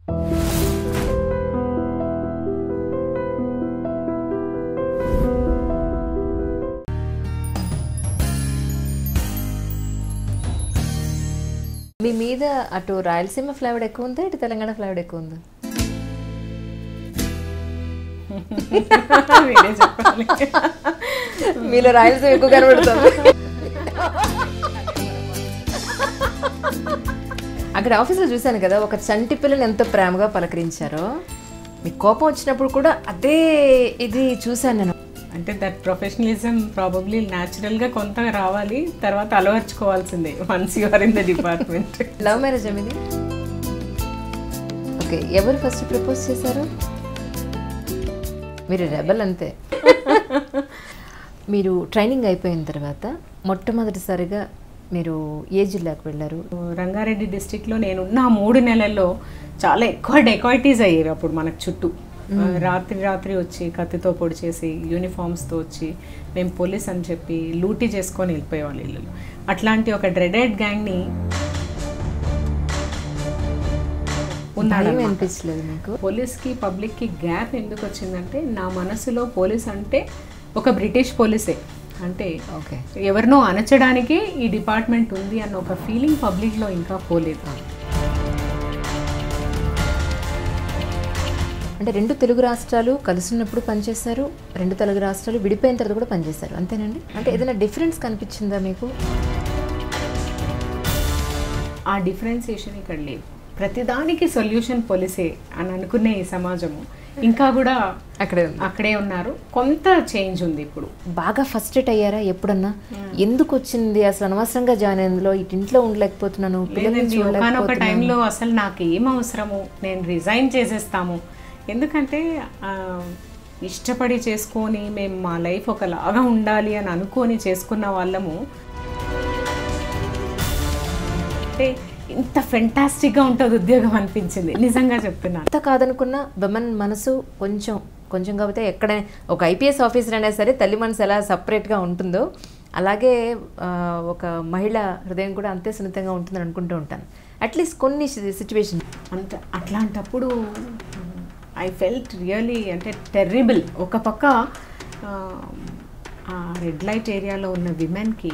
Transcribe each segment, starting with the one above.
మీ మీద అటు రాయలసీమ ఫ్లేవర్ ఎక్కువ ఉందా ఇటు తెలంగాణ ఫ్లేవర్ ఎక్కువ ఉందా మీరే చెప్పాలి మీలో రాయలసీమ ఎక్కువ కనబడుతుంది అక్కడ ఆఫీస్లో చూశాను కదా ఒక చంటి పిల్లని ఎంతో ప్రేమగా పలకరించారో మీకు కోపం వచ్చినప్పుడు కూడా అదే ఇది చూశాను నేను అంటే దట్ ప్రొఫెషనలిజం ప్రాబబ్లీ గా కొంత రావాలి తర్వాత అలవర్చుకోవాల్సిందే once you are in the department love marriage ఇది ఓకే ఎవరు ఫస్ట్ ప్రపోజ్ చేశారు మీరు రెబల్ అంతే మీరు ట్రైనింగ్ అయిపోయిన తర్వాత మొట్టమొదటిసారిగా మీరు ఏ జిల్లాకు వెళ్ళారు రంగారెడ్డి డిస్టిక్లో నేనున్న ఆ మూడు నెలల్లో చాలా ఎక్కువ డెకాయిటీస్ అయ్యేవి అప్పుడు మనకు చుట్టూ ఆ, రాత్రి రాత్రి వచ్చి కత్తితో పొడి చేసి యూనిఫామ్స్తో వచ్చి మేము పోలీస్ అని చెప్పి లూటీ చేసుకొని వెళ్ళిపోయేవాళ్ళు ఇల్లు అట్లాంటి ఒక డ్రెడెడ్ గ్యాంగ్ని ఉన్నాడు భయం అనిపించలేదు మీకు పోలీస్కి పబ్లిక్కి గ్యాప్ ఎందుకు వచ్చిందంటే నా మనసులో పోలీస్ అంటే ఒక బ్రిటిష్ పోలీసే అంటే ఓకే ఎవరినో అనచడానికే ఈ డిపార్ట్మెంట్ ఉంది అన్న ఒక ఫీలింగ్ పబ్లిక్లో ఇంకా పోలేదు అంటే రెండు తెలుగు రాష్ట్రాలు కలిసినప్పుడు పనిచేశారు రెండు తెలుగు రాష్ట్రాలు విడిపోయిన తర్వాత కూడా పనిచేశారు అంతేనండి అంటే ఏదైనా డిఫరెన్స్ కనిపించిందా మీకు ఆ డిఫరెన్సియేషన్ ఇక్కడ లేదు ప్రతిదానికి సొల్యూషన్ పోలీసే అని అనుకునే ఈ సమాజము ఇంకా కూడా అక్కడే అక్కడే ఉన్నారు కొంత చేంజ్ ఉంది ఇప్పుడు బాగా ఫస్ట్రేట్ అయ్యారా ఎప్పుడన్నా ఎందుకు వచ్చింది అసలు అనవసరంగా జాయిన్ అయిందిలో ఇటు ఇంట్లో ఉండలేకపోతున్నాను పిల్లల్ని లేదండి ఒకనొక చూడలేకపోతున్నాను టైంలో అసలు నాకు ఏం అవసరము నేను రిజైన్ చేసేస్తాము ఎందుకంటే ఆ, ఇష్టపడి చేసుకొని మేము మా లైఫ్ ఒకలాగా ఉండాలి అని అనుకొని చేసుకున్న వాళ్ళము అంటే ఇంత ఫెంటాస్టిక్గా ఉంటుంది ఉద్యోగం అనిపించింది నిజంగా చెప్తున్నాను ఎంత కాదనుకున్నా విమన్ మనసు కొంచెం కొంచెం కాకపోతే ఎక్కడ ఒక ఐపీఎస్ ఆఫీసర్ అయినా సరే తల్లి మనసు ఎలా సపరేట్గా ఉంటుందో అలాగే ఆ, ఒక మహిళ హృదయం కూడా అంతే సున్నితంగా ఉంటుందని అనుకుంటూ ఉంటాను అట్లీస్ట్ కొన్ని సిచ్యువేషన్ అంత అట్లాంటప్పుడు ఐ ఫెల్ట్ రియలీ అంటే టెర్రిబుల్ ఒక పక్క ఆ, ఆ రెడ్ లైట్ ఏరియాలో ఉన్న విమెన్కి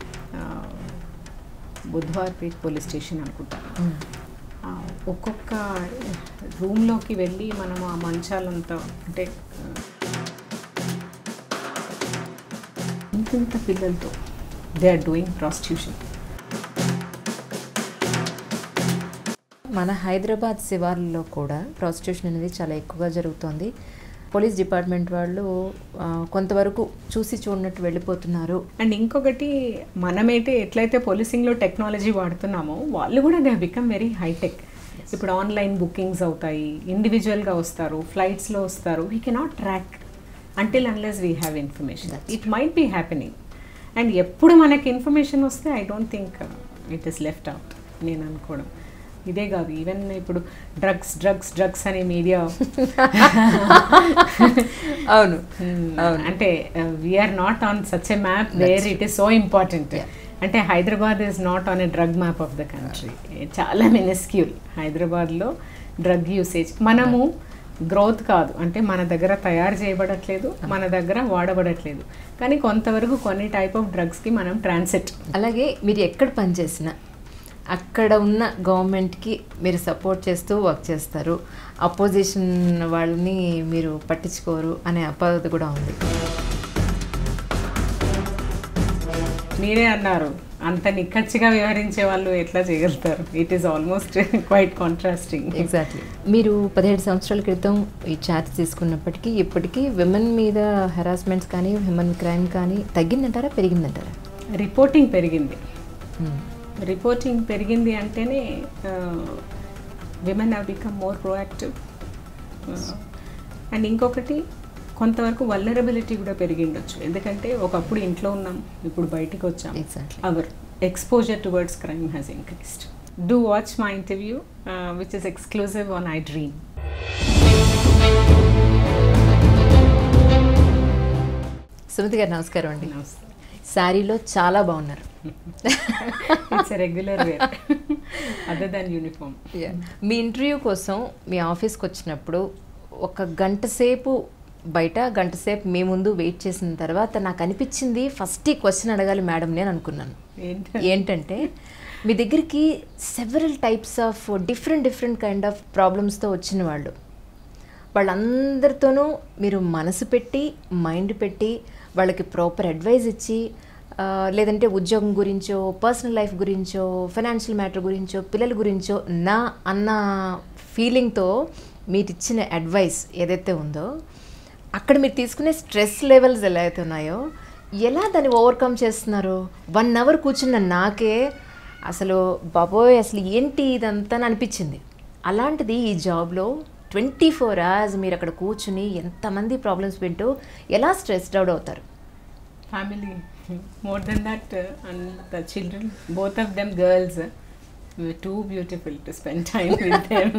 బుధవార్పేట్ పోలీస్ స్టేషన్ అనుకుంటాను ఆ, ఒక్కొక్క రూమ్లోకి వెళ్ళి మనం ఆ మంచాలంతా అంటే ఆ, ఇంతింత పిల్లలతో దే ఆర్ డూయింగ్ ప్రాస్టిట్యూషన్ మన హైదరాబాద్ శివార్లలో కూడా ప్రాస్టిట్యూషన్ అనేది చాలా ఎక్కువగా జరుగుతోంది పోలీస్ డిపార్ట్మెంట్ వాళ్ళు ఆ, కొంతవరకు చూసి చూడనట్టు వెళ్ళిపోతున్నారు అండ్ ఇంకొకటి మనమైతే ఎట్లయితే పోలీసింగ్లో టెక్నాలజీ వాడుతున్నామో వాళ్ళు కూడా దే బికమ్ వెరీ హైటెక్ ఇప్పుడు ఆన్లైన్ బుకింగ్స్ అవుతాయి ఇండివిజువల్గా వస్తారు ఫ్లైట్స్లో వస్తారు we cannot track until unless we have information it might be happening and ఎప్పుడు మనకి ఇన్ఫర్మేషన్ వస్తే I don't think it is left out నేను అనుకోవడం ఇదే కాదు ఈవెన్ ఇప్పుడు డ్రగ్స్ డ్రగ్స్ డ్రగ్స్ అనే మీడియా అవును అంటే we are not on such a map where it is so important అంటే Hyderabad is not on a drug map of the country చాలా మినిస్క్యూల్ హైదరాబాద్లో డ్రగ్ యూసేజ్ మనము గ్రోత్ కాదు అంటే మన దగ్గర తయారు చేయబడట్లేదు మన దగ్గర వాడబడట్లేదు కానీ కొంతవరకు కొన్ని టైప్ ఆఫ్ డ్రగ్స్కి మనం ట్రాన్సిట్ అలాగే మీరు ఎక్కడ పనిచేసినా అక్కడ ఉన్న గవర్నమెంట్కి మీరు సపోర్ట్ చేస్తూ వర్క్ చేస్తారు అపోజిషన్ వాళ్ళని మీరు పట్టించుకోరు అనే అపవాదు కూడా ఉంది మీరే అన్నారు అంత నిక్కచ్చిగా వివరించే వాళ్ళు ఎట్లా చేయగలుగుతారు it is almost quite contrasting exactly మీరు పదిహేడు సంవత్సరాల క్రితం ఈ ఛార్జ్ తీసుకున్నప్పటికీ ఇప్పటికీ విమెన్ మీద హెరాస్మెంట్స్ కానీ హ్యూమన్ క్రైమ్ కానీ తగ్గిందంటారా పెరిగిందంటారా రిపోర్టింగ్ పెరిగింది Hmm. రిపోర్టింగ్ పెరిగింది అంటేనే women have become more proactive and ఇంకొకటి కొంతవరకు వల్నరబిలిటీ కూడా పెరిగిండొచ్చు ఎందుకంటే ఒకప్పుడు ఇంట్లో ఉన్నాం ఇప్పుడు బయటికి వచ్చాం Exactly. Our exposure towards crime has increased do watch my interview which is exclusive on I dream Sumathi garu నమస్కారం అండి శారీలో చాలా బాగున్నారు it's regular wear other than uniform Yeah. మీ ఇంటర్వ్యూ కోసం మీ ఆఫీస్కి వచ్చినప్పుడు ఒక గంట సేపు బయట గంట సేపు మీ ముందు వెయిట్ చేసిన తర్వాత నాకు అనిపించింది ఫస్ట్ ఈ క్వశ్చన్ అడగాలి మేడం నేను అనుకున్నాను ఏంటి ఏంటంటే మీ దగ్గరికి several types of different different kind of ప్రాబ్లమ్స్తో వచ్చిన వాళ్ళు వాళ్ళందరితోనూ మీరు మనసు పెట్టి మైండ్ పెట్టి వాళ్ళకి ప్రాపర్ అడ్వైజ్ ఇచ్చి ఆ, లేదంటే ఉద్యోగం గురించో పర్సనల్ లైఫ్ గురించో ఫైనాన్షియల్ మ్యాటర్ గురించో పిల్లల గురించో నా అన్న ఫీలింగ్తో మీరు ఇచ్చిన అడ్వైస్ ఏదైతే ఉందో అక్కడ మీరు తీసుకునే స్ట్రెస్ లెవెల్స్ ఎలా అయితే ఉన్నాయో ఎలా దాన్ని ఓవర్కమ్ చేస్తున్నారు వన్ అవర్ కూర్చున్న నాకే అసలు బాబోయ్ అసలు ఏంటి ఇదంతా అని అనిపించింది అలాంటిది ఈ జాబ్లో ట్వంటీ ఫోర్ అవర్స్ మీరు అక్కడ కూర్చుని ఎంతమంది ప్రాబ్లమ్స్ వింటూ ఎలా స్ట్రెస్డ్ అవుట్ అవుతారు family more than that and the children both of them girls two beautiful to spend time with them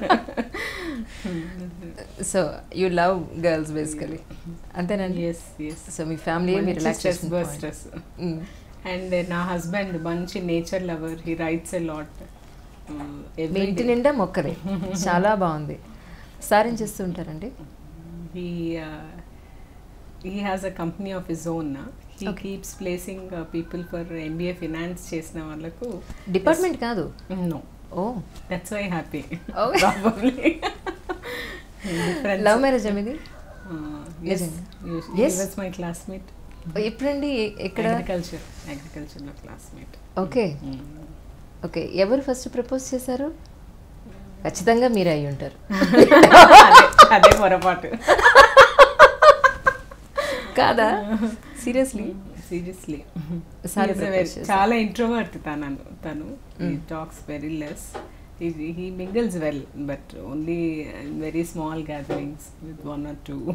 so you love girls basically అంతేనండి ఎస్ ఎస్ సో మీ family మీ స్ట్రెస్ రిలాక్సేషన్ బస్టర్స్ అండ్ నా husband మంచి nature lover he writes a lot మీ ఇంటి నిండా మొక్కలే చాలా బాగుంది సార్ ఏం చేస్తూ ఉంటారండి he uh, he has a company of his own na. he Okay. keeps placing uh, people for MBA finance చేసిన వాళ్ళకు డిపార్ట్మెంట్ కాదు no oh that's why happy Oh. probably difference love marriage ఇది uh, yes నిజంగా? yes Yes. he was my classmate ఎప్పుడండి ఎక్కడ agriculture agriculture లో classmate okay okay ఎవరు first propose చేశారు ఖచ్చితంగా మీరే అయి ఉంటారు అదే పొరపాటు కాదా సీరియస్లీ సీరియస్లీ Sorry, propose చేశారు. చాలా ఇంట్రోవర్ట్ తను తను talks very less he mingles well but only very small gatherings with one or two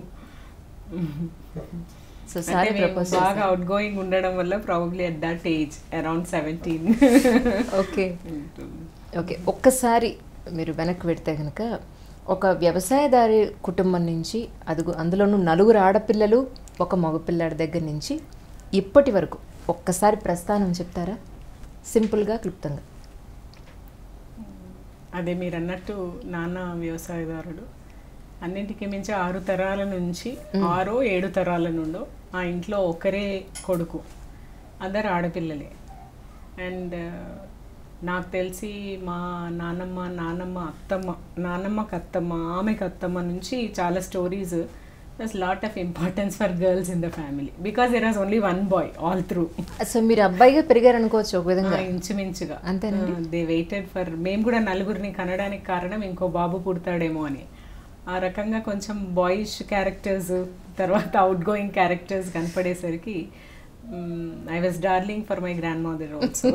so sorry propose బాగా అవుట్ గోయింగ్ ఉండడం వల్ల probably at that age around seventeen okay okay ఒక్కసారి మీరు వెనక్కి పెడితే కనుక ఒక వ్యవసాయదారి కుటుంబం నుంచి అదుగు అందులోనూ నలుగురు ఆడపిల్లలు ఒక మగపిల్లాడి దగ్గర నుంచి ఇప్పటి వరకు ఒక్కసారి ప్రస్థానం చెప్తారా సింపుల్గా క్లుప్తంగా అదే మీరు అన్నట్టు నాన్న వ్యవసాయదారుడు అన్నింటికి మించి ఆరు తరాల నుంచి ఆరో ఏడు తరాల నుండో ఆ ఇంట్లో ఒకరే కొడుకు అందరు ఆడపిల్లలే అండ్ నాకు తెలిసి మా నాన్నమ్మ నాన్నమ్మ అత్తమ్మ నాన్నమ్మకి అత్తమ్మ ఆమెకి అత్తమ్మ నుంచి చాలా stories thus lot of importance for girls in the family because there was only one boy all through so మీరు అబ్బాయిగా పెరిగారు అనుకోవచ్చు ఒక విధంగా ఇంచుమించుగా అంతేనండి? దే వెయిటెడ్ ఫర్ మేము కూడా నలుగురిని కనడానికి కారణం ఇంకో బాబు పుడతాడేమో అని ఆ రకంగా కొంచెం బాయిష్ క్యారెక్టర్స్ తర్వాత అవుట్ గోయింగ్ క్యారెక్టర్స్ కనపడేసరికి I was darling for my grandmother also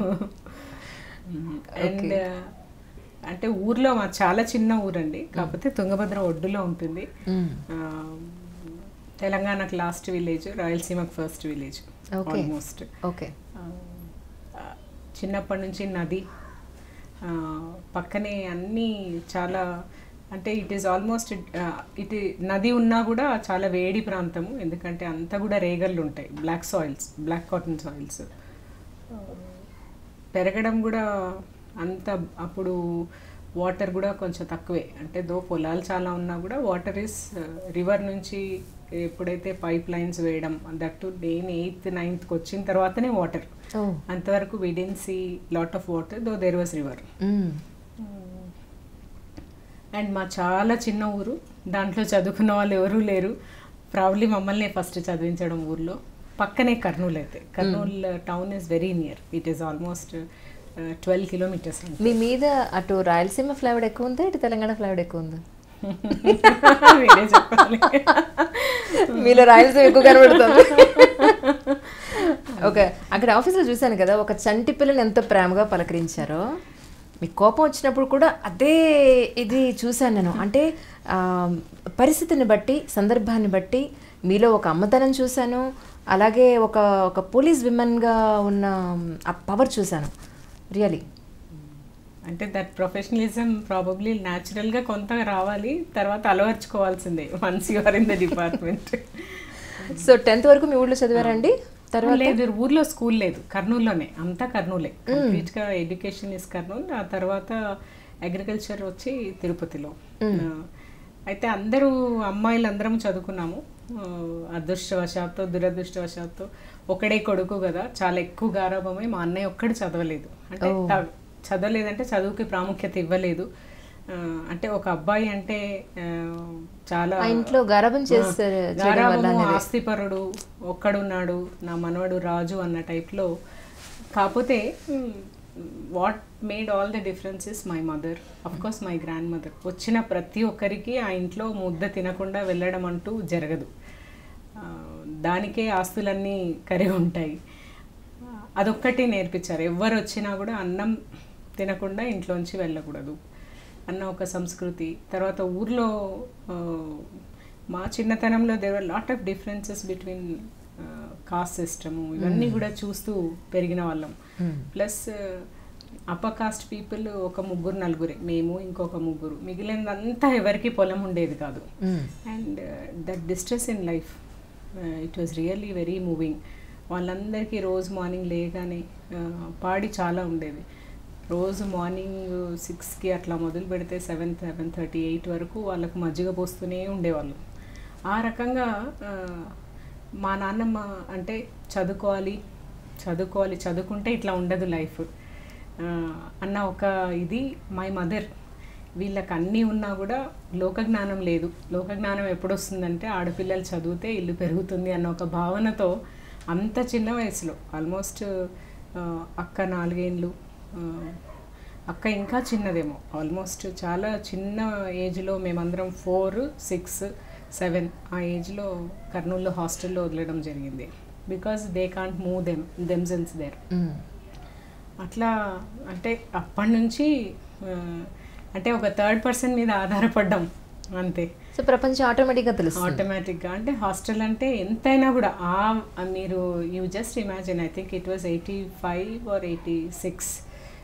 and అంటే ఊర్లో మా చాలా చిన్న ఊరండి కాకపోతే తుంగభద్ర ఒడ్డులో ఉంటుంది మ్మ్. ఆ, తెలంగాణకు లాస్ట్ విలేజ్ రాయలసీమకు first village Okay. Almost okay ఆ, చిన్నప్పటి నుంచి నది ఆ, పక్కనే అన్నీ చాలా అంటే ఇట్ ఈస్ ఆల్మోస్ట్ ఇట్ నది ఉన్నా కూడా చాలా వేడి ప్రాంతము ఎందుకంటే అంతా కూడా రేగళ్ళు ఉంటాయి black soils black cotton soils పెరగడం కూడా అంత అప్పుడు వాటర్ కూడా కొంచెం తక్కువే అంటే దో పొలాలు చాలా ఉన్నా కూడా వాటర్ ఇస్ రివర్ నుంచి ఎప్పుడైతే పైప్ లైన్స్ వేయడం దట్టు నేను ఎయిత్ నైన్త్కి వచ్చిన తర్వాతనే వాటర్ ఓ అంతవరకు we then see lot of water though there was river hmm. And మా చాలా చిన్న ఊరు దాంట్లో చదువుకున్న వాళ్ళు ఎవరూ లేరు ప్రాబ్లీ మమ్మల్ని ఫస్ట్ చదివించడం ఊర్లో పక్కనే కర్నూలు అయితే Kurnool town is very near it is almost twelve kilometres మీ మీద అటు రాయలసీమ ఫ్లేవర్ ఎక్కువ ఉందా ఇటు తెలంగాణ ఫ్లేవర్ ఎక్కువ ఉందా మీరే చెప్పాలి మీలో రాయలసీమ ఎక్కువ కనబడుతుంది ఓకే అక్కడ ఆఫీస్లో చూశాను కదా ఒక చంటి పిల్లని ఎంత ప్రేమగా పలకరించారో మీకు కోపం వచ్చినప్పుడు కూడా అదే ఇది చూశాను నేను అంటే ఆ, పరిస్థితిని బట్టి సందర్భాన్ని బట్టి మీలో ఒక అమ్మతనం చూశాను అలాగే ఒక ఒక పోలీస్ విమెన్గా ఉన్న ఆ పవర్ చూశాను రియలీ అంటే దట్ ప్రొఫెషనలిజం ప్రాబబ్లీ గా కొంత రావాలి తర్వాత అలవర్చుకోవాల్సిందే once you are in the department so tenth వరకు మీ ఊళ్ళో చదివారండి తర్వాత లేదు ఊర్లో స్కూల్ లేదు కర్నూలులోనే అంతా కర్నూలే కంప్లీట్గా ఎడ్యుకేషన్ ఇస్ కర్నూలు ఆ తర్వాత అగ్రికల్చర్ వచ్చి తిరుపతిలో ఆ, అయితే అందరూ అమ్మాయిలు అందరం చదువుకున్నాము ఆ, అదృష్టవశాత్తు దురదృష్టవశాత్తు ఒకడే కొడుకు కదా చాలా ఎక్కువ గారాభమై మా అన్నయ్య ఒక్కడు చదవలేదు అంటే త- చదవలేదంటే చదువుకి ప్రాముఖ్యత ఇవ్వలేదు ఆ, అంటే ఒక అబ్బాయి అంటే ఆ, చాలా ఆ ఇంట్లో గారాబం చేస్తారు చేయడం వల్ల గారాబము ఆస్తిపరుడు ఒక్కడున్నాడు నా మనవడు రాజు అన్న టైప్లో కాకపోతే what made all the difference is my mother of course my grandmother వచ్చిన ప్రతి ఒక్కరికి ఆ ఇంట్లో ముద్ద తినకుండా వెళ్ళడం అంటూ జరగదు ఆ, దానికే ఆస్తులన్నీ కరిగి ఉంటాయి అదొక్కటి నేర్పించారు ఎవరు వచ్చినా కూడా అన్నం తినకుండా ఇంట్లోంచి వెళ్ళకూడదు అన్న ఒక సంస్కృతి తర్వాత ఊర్లో ఆ, మా చిన్నతనంలో there were lot of differences between caste system ఇవన్నీ కూడా చూస్తూ పెరిగిన వాళ్ళం ప్లస్ అప్పర్ కాస్ట్ పీపుల్ ఒక ముగ్గురు నలుగురే మేము ఇంకొక ముగ్గురు మిగిలినదంతా ఎవరికి పొలం ఉండేది కాదు hmm. And that distress in life it was really very moving వాళ్ళందరికీ రోజు మార్నింగ్ లేగానే uh, పాడి చాలా ఉండేది రోజు మార్నింగ్ సిక్స్కి అట్లా మొదలు పెడితే సెవెన్ సెవెన్ థర్టీ ఎయిట్ వరకు వాళ్ళకు మజ్జిగ పోస్తూనే ఉండేవాళ్ళు ఆ రకంగా uh, మా నాన్నమ్మ అంటే చదువుకోవాలి చదువుకోవాలి చదువుకుంటే ఇట్లా ఉండదు లైఫ్ అన్న ఒక ఇది మై మదర్ వీళ్ళకి అన్నీ ఉన్నా కూడా లోక జ్ఞానం లేదు లోక జ్ఞానం ఎప్పుడు వస్తుందంటే ఆడపిల్లలు చదివితే ఇల్లు పెరుగుతుంది అన్న ఒక భావనతో అంత చిన్న వయసులో ఆల్మోస్ట్ అక్క నాలుగేండ్లు ఆ, అక్క ఇంకా చిన్నదేమో ఆల్మోస్ట్ చాలా చిన్న ఏజ్లో మేమందరం ఫోర్ సిక్స్ సెవెన్ ఆ ఏజ్లో కర్నూలులో హాస్టల్లో వదిలేయడం జరిగింది because they can't move them themselves there hmm. అట్లా అంటే అప్పటి నుంచి ఆ, అంటే ఒక థర్డ్ పర్సన్ మీద ఆధారపడ్డాం అంతే సో ప్రపంచం ఆటోమేటిక్గా తెలుస్తుంది ఆటోమేటిక్గా అంటే హాస్టల్ అంటే ఎంతైనా కూడా ఆ ఆ మీరు you just imagine I think it was eighty five or eighty six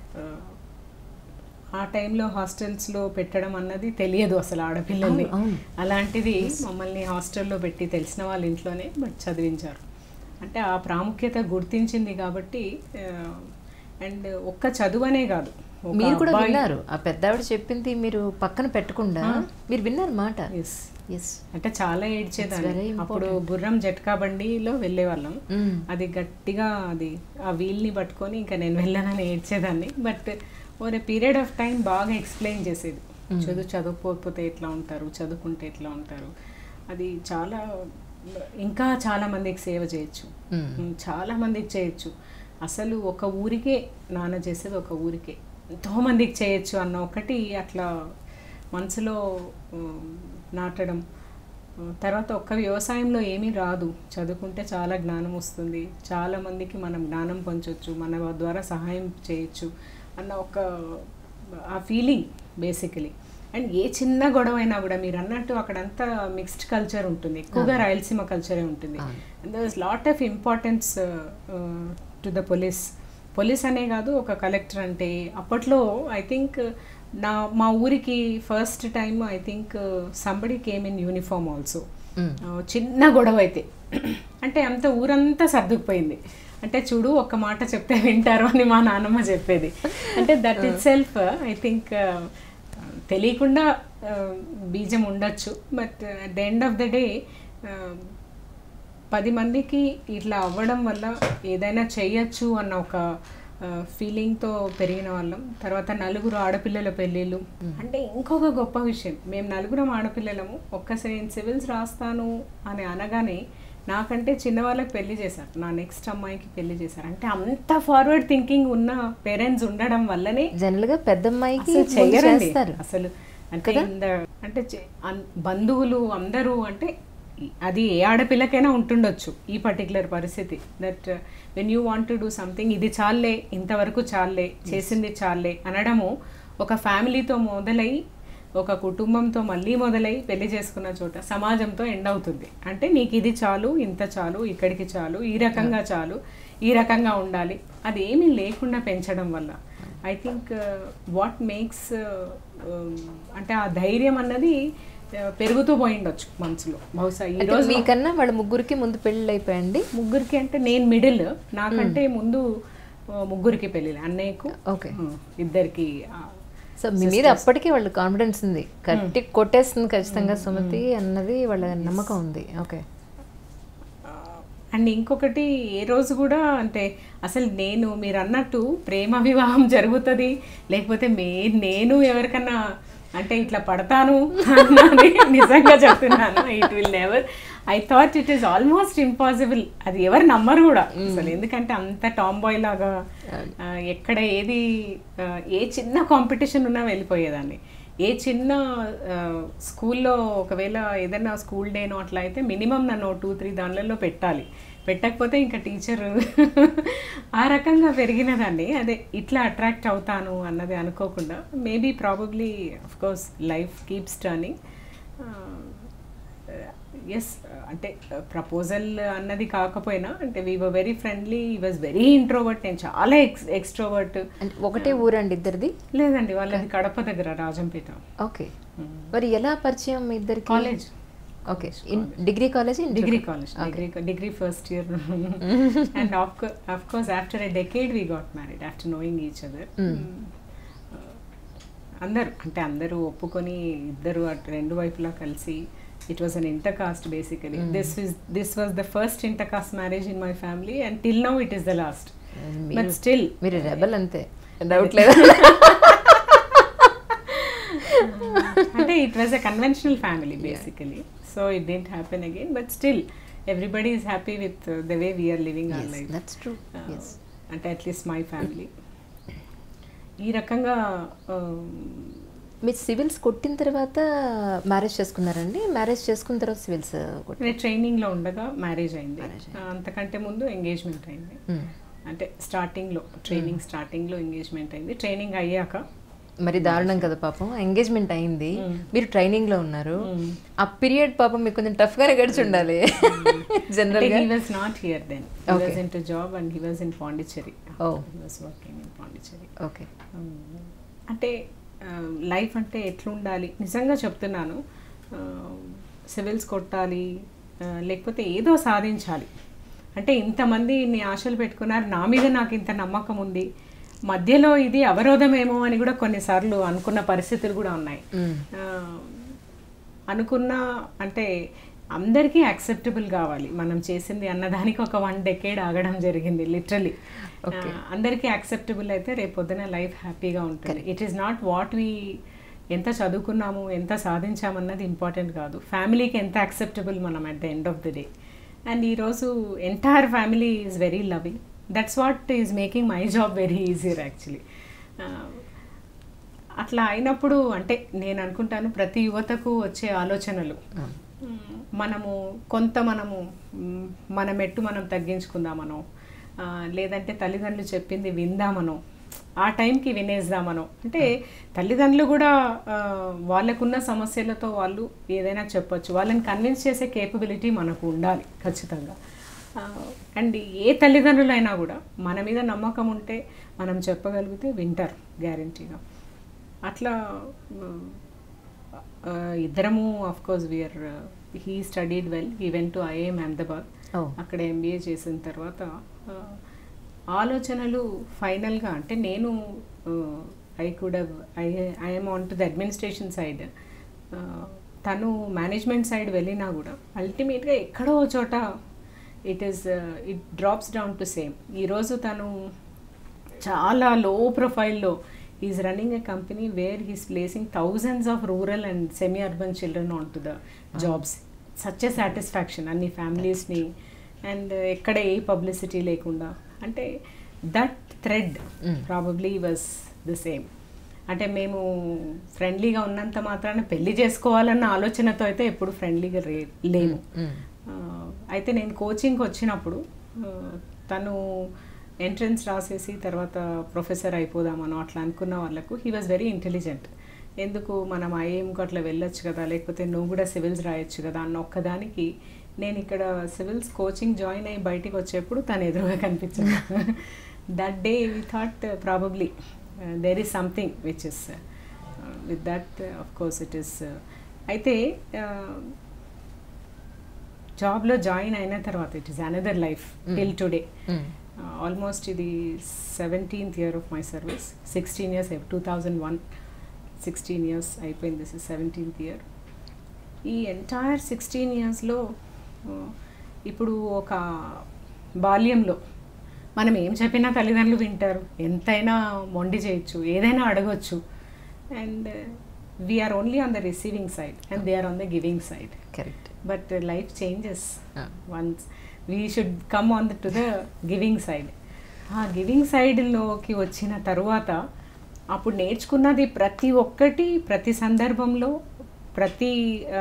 ఆ టైంలో హాస్టల్స్లో పెట్టడం అన్నది తెలియదు అసలు ఆడపిల్లల్ని అవును, అవును. అలాంటిది మమ్మల్ని హాస్టల్లో పెట్టి తెలిసిన వాళ్ళ ఇంట్లోనే బట్ చదివించారు అంటే ఆ ప్రాముఖ్యత గుర్తించింది కాబట్టి అండ్ ఒక్క చదువనే కాదు ఒక మీరు కూడా అబ్బాయి- విన్నారు ఆ పెద్దావిడ చెప్పింది మీరు పక్కన పెట్టకుండా మీరు విన్నారు మాట Yes. ఎస్ అంటే చాలా very ఏడ్చేదాన్ని important. అప్పుడు గుర్రం జట్కా బండిలో వెళ్ళేవాళ్ళం మ్మ్. అది గట్టిగా అది ఆ వీల్ని పట్టుకొని ఇంకా నేను వెళ్ళానని ఏడ్చేదాన్ని but over a period of time బాగా ఎక్స్ప్లెయిన్ చేసేది చదువు చదువుకోకపోతే ఎట్లా ఉంటారు చదువుకుంటే ఎట్లా ఉంటారు అది చాలా ఇంకా చాలా మందికి సేవ చేయొచ్చు మ్మ్. ఉమ్, చాలా మందికి చేయొచ్చు అసలు ఒక ఊరికే నాన్న చేసేది ఒక ఊరికే ఎంతో మందికి చేయొచ్చు అన్న ఒకటి అట్లా మనసులో ఉమ్, నాటడం ఉమ్, తర్వాత ఒక్క వ్యవసాయంలో ఏమీ రాదు చదువుకుంటే చాలా జ్ఞానం వస్తుంది చాలా మందికి మనం జ్ఞానం పంచవచ్చు మన ద్వారా సహాయం చేయొచ్చు అన్న ఒక ఆ ఫీలింగ్ బేసికలీ అండ్ ఏ చిన్న గొడవ అయినా కూడా మీరు అన్నట్టు అక్కడంతా మిక్స్డ్ కల్చర్ ఉంటుంది ఎక్కువగా రాయలసీమ కల్చరే ఉంటుంది and there is lot of importance to the police police అనే కాదు ఒక కలెక్టర్ అంటే అప్పట్లో ఐ థింక్ నా మా ఊరికి first time I think somebody came in uniform also hmm. చిన్న గొడవ అయితే అంటే అంత ఊరంతా సర్దుకుపోయింది అంటే చూడు ఒక్క మాట చెప్తే వింటారు అని మా నాన్నమ్మ చెప్పేది అంటే that itself I think తెలియకుండా uh, బీజం ఉండొచ్చు but at the end of the day పది మందికి ఇట్లా అవ్వడం వల్ల ఏదైనా చెయ్యొచ్చు అన్న ఒక ఫీలింగ్తో పెరిగిన వాళ్ళం తర్వాత నలుగురు ఆడపిల్లల పెళ్ళిళ్ళు అంటే ఇంకొక గొప్ప విషయం మేము నలుగురం ఆడపిల్లలము ఒక్కసారి నేను సివిల్స్ రాస్తాను అని అనగానే నాకంటే చిన్న వాళ్ళకి పెళ్లి చేశారు నా నెక్స్ట్ అమ్మాయికి పెళ్లి చేశారు అంటే అంత ఫార్వర్డ్ థింకింగ్ ఉన్న పేరెంట్స్ ఉండడం వల్లనే జనరల్ గా పెద్దమ్మాయికి అసలు ముందు చెయ్యరండి చేస్తారు అసలు అంటే ఇంద అంటే చె- అన్- బంధువులు అందరూ అంటే ఈ- అది ఏ ఆడపిల్లకైనా ఉంటుండొచ్చు ఈ పర్టికులర్ పరిస్థితి that when you want to do something ఇది చాలే ఇంతవరకు చాలే చేసింది చాలే అనడము ఒక ఫ్యామిలీతో మొదలై ఒక కుటుంబంతో మళ్ళీ మొదలై పెళ్లి చేసుకున్న చోట సమాజంతో ఎండ్ అవుతుంది అంటే నీకు ఇది చాలు ఇంత చాలు ఇక్కడికి చాలు ఈ రకంగా చాలు ఈ రకంగా ఉండాలి అది ఏమీ లేకుండా పెంచడం వల్ల ఐ థింక్ వాట్ మేక్స్ అంటే ఆ ధైర్యం అన్నది పెరుగుతూ పోయిండొచ్చు మనసులో బహుశా ఈ అంటే రోజు మీకన్నా వాళ్ళ ముగ్గురికి ముందు పెళ్ళి అయిపోయండి ముగ్గురికి అంటే నేను మిడిల్ నాకంటే ముందు ఆ, ముగ్గురికి పెళ్ళి అన్నయ్యకు ఓకే ఆ, ఇద్దరికి ఆ, సో మీ మీద అప్పటికే వాళ్ళ కాన్ఫిడెన్స్ ఉంది కట్టి కొట్టేస్తుంది ఖచ్చితంగా సుమతి అన్నది వాళ్ళ నమ్మకం ఉంది ఓకే అండ్ ఇంకొకటి ఏ రోజు కూడా అంటే అసలు నేను మీరు అన్నట్టు ప్రేమ వివాహం జరుగుతుంది లేకపోతే మే నేను ఎవరికన్నా అంటే ఇట్లా పడతాను అన్నది నిజంగా చెప్తున్నాను it will never I thought it is almost impossible అది ఎవరు నమ్మరు కూడా అసలు ఎందుకంటే అంత టామ్ బాయ్ లాగా ఆ, ఎక్కడ ఏది ఆ, ఏ చిన్న కాంపిటీషన్ ఉన్నా వెళ్ళిపోయేదాన్ని ఏ చిన్న ఆ, స్కూల్లో ఒకవేళ ఏదైనా స్కూల్ డేనో అట్లా అయితే మినిమం నన్ను టూ త్రీ దానిలలో పెట్టాలి పెట్టకపోతే ఇంకా టీచర్ ఆ రకంగా పెరిగినదాన్ని అదే ఇట్లా అట్రాక్ట్ అవుతాను అన్నది అనుకోకుండా maybe probably course life keeps turning yes అంటే ప్రపోజల్ అన్నది కాకపోయినా అంటే we were very friendly he was very introvert నేను చాలా ఎక్స్ ఎక్స్ట్రోవర్ట్ అంటే ఒకటే ఊరండి ఇద్దరిది లేదండి వాళ్ళది కడప దగ్గర రాజంపేట ఓకే మరి ఎలా పరిచయం మీ ఇద్దరికి college okay degree college degree college degree degree first year and of course after a decade we got married after knowing each other అందరు అంటే అందరూ ఒప్పుకొని ఇద్దరు అటు రెండు వైపులా కలిసి it was an inter caste basically this is this was the first inter caste marriage in my family and till now it is the last but still మీరు రెబల్ అంతే డౌట్ లేదు అంటే it was a conventional family basically so it didn't happen again but still everybody is happy with the way we are living our life that's true yes అంటే at least my family ఈ రకంగా మీరు civils కొట్టిన తర్వాత marriage చేసుకున్నారండి marriage చేసుకున్న తర్వాత civils కొట్టి నేను ట్రైనింగ్లో ఉండగా మ్యారేజ్ అయింది ఆ, అంతకంటే ముందు ఎంగేజ్మెంట్ అయింది అంటే స్టార్టింగ్లో ట్రైనింగ్ స్టార్టింగ్లో ఎంగేజ్మెంట్ అయింది ట్రైనింగ్ అయ్యాక మరి దారుణం కదా పాపం ఎంగేజ్మెంట్ అయింది మీరు ట్రైనింగ్ లో ఉన్నారు ఆ పీరియడ్ పాపం మీకు కొంచెం టఫ్ గానే గడిచి ఉండాలి జనరల్ గా he was not here then he was in to job and he was in Pondicherry oh he was working in Pondicherry okay అంటే లైఫ్ అంటే ఎట్లుండాలి నిజంగా చెప్తున్నాను సివిల్స్ కొట్టాలి ఆ, లేకపోతే ఏదో సాధించాలి అంటే ఇంతమంది ఇన్ని ఆశలు పెట్టుకున్నారు నా మీద నాకు ఇంత నమ్మకం ఉంది మధ్యలో ఇది అవరోధమేమో అని కూడా కొన్నిసార్లు అనుకున్న పరిస్థితులు కూడా ఉన్నాయి ఆ, అనుకున్న అంటే అందరికీ యాక్సెప్టబుల్ కావాలి మనం చేసింది అన్నదానికి ఒక వన్ డెకేడ్ ఆగడం జరిగింది లిటరలీ అందరికీ యాక్సెప్టబుల్ అయితే రేపు పొద్దున లైఫ్ హ్యాపీగా ఉంటుంది it is not what we ఎంత చదువుకున్నాము ఎంత సాధించామన్నది ఇంపార్టెంట్ కాదు ఫ్యామిలీకి ఎంత యాక్సెప్టబుల్ మనం at the end of the day and ఈరోజు entire family is very loving that's what is making my job very easier actually అట్లా అయినప్పుడు అంటే నేను అనుకుంటాను ప్రతి యువతకు వచ్చే ఆలోచనలు మ్, మనము కొంత మనము మ్, మన మెట్టు మనం తగ్గించుకుందామనో ఆ, లేదంటే తల్లిదండ్రులు చెప్పింది విందామనో ఆ టైంకి వినేద్దామనో అంటే తల్లిదండ్రులు కూడా ఆ, వాళ్ళకున్న సమస్యలతో వాళ్ళు ఏదైనా చెప్పొచ్చు వాళ్ళని కన్విన్స్ చేసే కేపబిలిటీ మనకు ఉండాలి ఖచ్చితంగా అండ్ ఏ తల్లిదండ్రులైనా కూడా మన మీద నమ్మకం ఉంటే మనం చెప్పగలిగితే వింటారు గ్యారంటీగా అట్లా ఆ, ఇద్దరము of course we are he studied well he went to IIM Ahmedabad oh అక్కడ ఎంబీఏ చేసిన తర్వాత ఆ, ఆలోచనలు ఫైనల్గా అంటే నేను I could I I'm on to the administration side తను మేనేజ్మెంట్ సైడ్ వెళ్ళినా కూడా అల్టిమేట్గా ఎక్కడో ఓ చోట it is it drops down to same ఈరోజు తను చాలా లో ప్రొఫైల్లో is running a company where he's placing thousands of rural and semi urban children on to the jobs such a satisfaction అన్ని ఫ్యామిలీస్ని అండ్ ఎక్కడ ఏ పబ్లిసిటీ లేకుండా అంటే that thread probably was the same అంటే మేము ఫ్రెండ్లీగా ఉన్నంత మాత్రాన పెళ్లి చేసుకోవాలన్న ఆలోచనతో అయితే ఎప్పుడు ఫ్రెండ్లీగా రే లేము ఆ, అయితే నేను కోచింగ్కి వచ్చినప్పుడు ఆ, తను ఎంట్రన్స్ రాసేసి తర్వాత ప్రొఫెసర్ అయిపోదామనో అట్లా అనుకున్న వాళ్ళకు హీ వాజ్ వెరీ ఇంటెలిజెంట్ ఎందుకు మనం ఐఏఎంకు అట్లా వెళ్ళొచ్చు కదా లేకపోతే నువ్వు కూడా సివిల్స్ రాయొచ్చు కదా అన్న ఒక్కదానికి నేను ఇక్కడ సివిల్స్ కోచింగ్ జాయిన్ అయ్యి బయటికి వచ్చేప్పుడు తను ఎదురుగా కనిపించాను that day we thought probably there is something which is with that of course it is అయితే జాబ్లో జాయిన్ అయిన తర్వాత it is another life till today almost ఇది seventeenth year of my service sixteen years two thousand one sixteen years అయిపోయింది this is seventeenth year ఈ entire sixteen ఇయర్స్లో ఇప్పుడు ఒక బాల్యంలో మనం ఏం చెప్పినా తల్లిదండ్రులు వింటారు ఎంతైనా మొండి చేయొచ్చు ఏదైనా అడగొచ్చు and we're only on the receiving side and they are on the giving side correct but life changes once we should come on the to the giving side ఆ గివింగ్ సైడ్లోకి వచ్చిన తరువాత అప్పుడు నేర్చుకున్నది ప్రతి ఒక్కటి ప్రతి సందర్భంలో ప్రతి ఆ,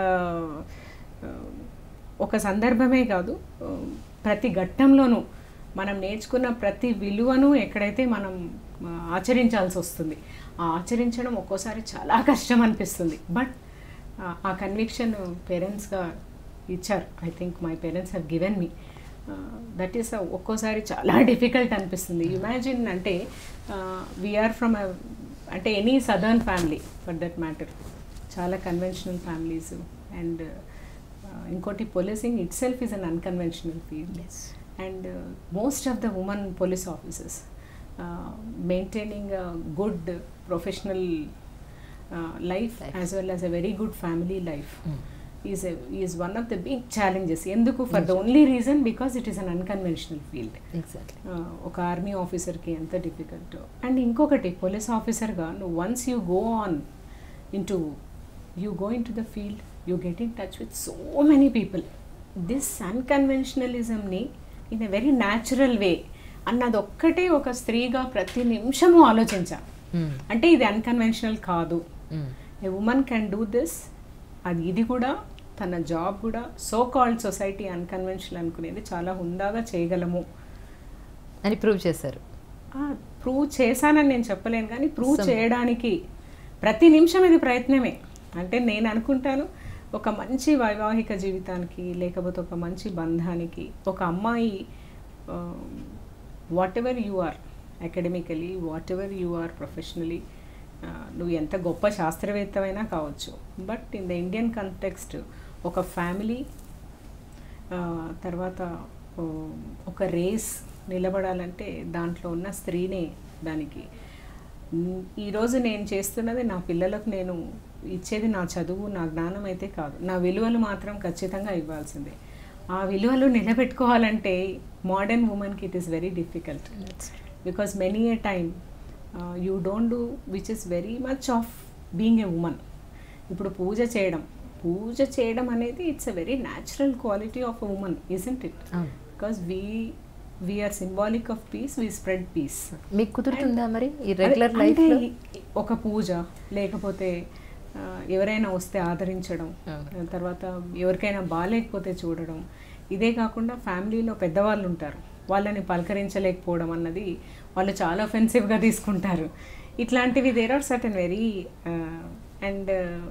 ఆ, ఒక సందర్భమే కాదు ఆ, ప్రతి ఘట్టంలోనూ మనం నేర్చుకున్న ప్రతి విలువను ఎక్కడైతే మనం ఆ, ఆచరించాల్సి వస్తుంది ఆ ఆచరించడం ఒక్కోసారి చాలా కష్టం అనిపిస్తుంది బట్ ఆ కన్విక్షన్ పేరెంట్స్గా ఇచ్చారు I think my parents have given me that is ఒక్కోసారి చాలా డిఫికల్ట్ అనిపిస్తుంది ఇమాజిన్ అంటే వీఆర్ ఫ్రమ్ అంటే any southern family for that matter చాలా కన్వెన్షనల్ ఫ్యామిలీస్ అండ్ ఇంకోటి policing itself is un unconventional field and uh, most of the women police officers uh, maintaining a good uh, professional uh, life, Life. as well as a very good family life is a, is one of the big challenges ఎందుకు for the only reason because it is un unconventional field exactly ఒక army ఆఫీసర్కి ఎంత difficult and ఇంకొకటి police ఆఫీసర్గా నువ్వు once you go on into you go into the field you get in touch with so many people this అన్కన్వెన్షనలిజంని in a very natural way అన్నది ఒక్కటే ఒక స్త్రీగా ప్రతి నిమిషము ఆలోచించా అంటే ఇది అన్కన్వెన్షనల్ కాదు a women can do this అది ఇది కూడా తన జాబ్ కూడా సో కాల్డ్ సొసైటీ అన్కన్వెన్షనల్ అనుకునేది చాలా హుందాగా చేయగలము అని ప్రూవ్ చేశారు ప్రూవ్ చేశానని నేను చెప్పలేను కానీ ప్రూవ్ Some- చేయడానికి ప్రతి నిమిషం ఇది ప్రయత్నమే అంటే నేను అనుకుంటాను ఒక మంచి వైవాహిక జీవితానికి లేకపోతే ఒక మంచి బంధానికి ఒక అమ్మాయి whatever you are academically whatever you are professionally నువ్వు ఎంత గొప్ప శాస్త్రవేత్తమైనా కావచ్చు but in the Indian context ఒక ఫ్యామిలీ ఆ, తర్వాత ఓ, ఒక రేస్ నిలబడాలంటే దాంట్లో ఉన్న స్త్రీనే దానికి మ్, ఈరోజు నేను చేస్తున్నది నా పిల్లలకు నేను ఇచ్చేది నా చదువు నా జ్ఞానం అయితే కాదు నా విలువలు మాత్రం ఖచ్చితంగా ఇవ్వాల్సిందే ఆ విలువలు నిలబెట్టుకోవాలంటే మోడర్న్ ఉమెన్కి it is very difficult because many a time you don't do which is very much of being a woman ఇప్పుడు పూజ చేయడం పూజ చేయడం అనేది it's a very natural quality of a woman isn't it అవును because we we're symbolic of peace we spread peace మీకు కుదురుతుందా మరి ఈ regular అదే, లైఫ్ అంటే ఈ- ఒక పూజ లేకపోతే ఆ, ఎవరైనా వస్తే ఆదరించడం అవును. తర్వాత ఎవరికైనా బాగాలేకపోతే చూడడం ఇదే కాకుండా ఫ్యామిలీలో పెద్దవాళ్ళు ఉంటారు వాళ్ళని పలకరించలేకపోవడం అన్నది వాళ్ళు చాలా ఒఫెన్సివ్గా తీసుకుంటారు ఇట్లాంటివి there are certain very and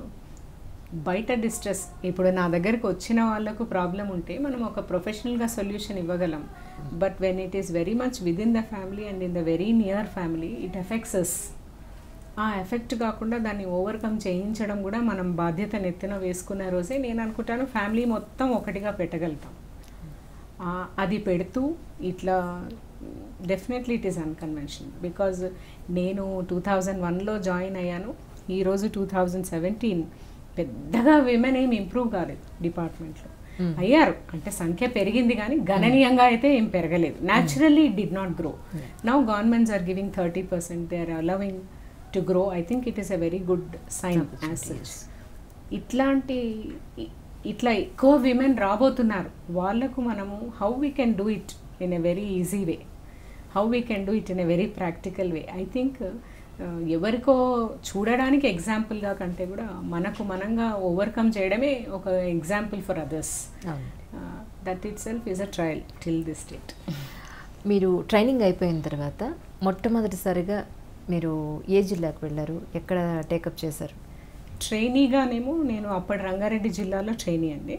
బయట డిస్ట్రెస్ ఇప్పుడు నా దగ్గరకు వచ్చిన వాళ్ళకు ప్రాబ్లం ఉంటే మనం ఒక ప్రొఫెషనల్గా సొల్యూషన్ ఇవ్వగలం but when it is very much with in the family and in the very near family it affects us ఆ ఎఫెక్ట్ కాకుండా దాన్ని ఓవర్కమ్ చేయించడం కూడా మనం బాధ్యత నెత్తిన వేసుకున్న రోజే నేను అనుకుంటాను ఫ్యామిలీ మొత్తం ఒకటిగా పెట్టగలుగుతాం ఆ, అది పెడుతూ ఇట్లా definitely it is unconvention because నేను టూ థౌజండ్ వన్లో జాయిన్ అయ్యాను ఈరోజు టూ థౌజండ్ సెవెంటీన్ పెద్దగా విమెన్ ఏం ఇంప్రూవ్ కాలేదు డిపార్ట్మెంట్లో Hmm. అయ్యారు అంటే సంఖ్య పెరిగింది కానీ గణనీయంగా అయితే ఏం పెరగలేదు naturally it did not grow now governments are giving thirty percent they are allowing to grow I think it is a very good sign as such ఇట్లాంటి ఇ- ఇట్లా ఎక్కువ విమెన్ రాబోతున్నారు వాళ్ళకు మనము how we can do it in a very easy way how we can do it in a very practical way I think ఎవరికో చూడడానికి ఎగ్జాంపుల్గా కంటే కూడా మనకు మనంగా ఓవర్కమ్ చేయడమే ఒక ఎగ్జాంపుల్ ఫర్ అదర్స్ అవును that itself is a trial till this date మీరు ట్రైనింగ్ అయిపోయిన తర్వాత మొట్టమొదటిసారిగా మీరు ఏ జిల్లాకు వెళ్ళారు ఎక్కడ టేకప్ చేశారు ట్రైనీగానేమో నేను అప్పటి రంగారెడ్డి జిల్లాలో ట్రైనీ అండి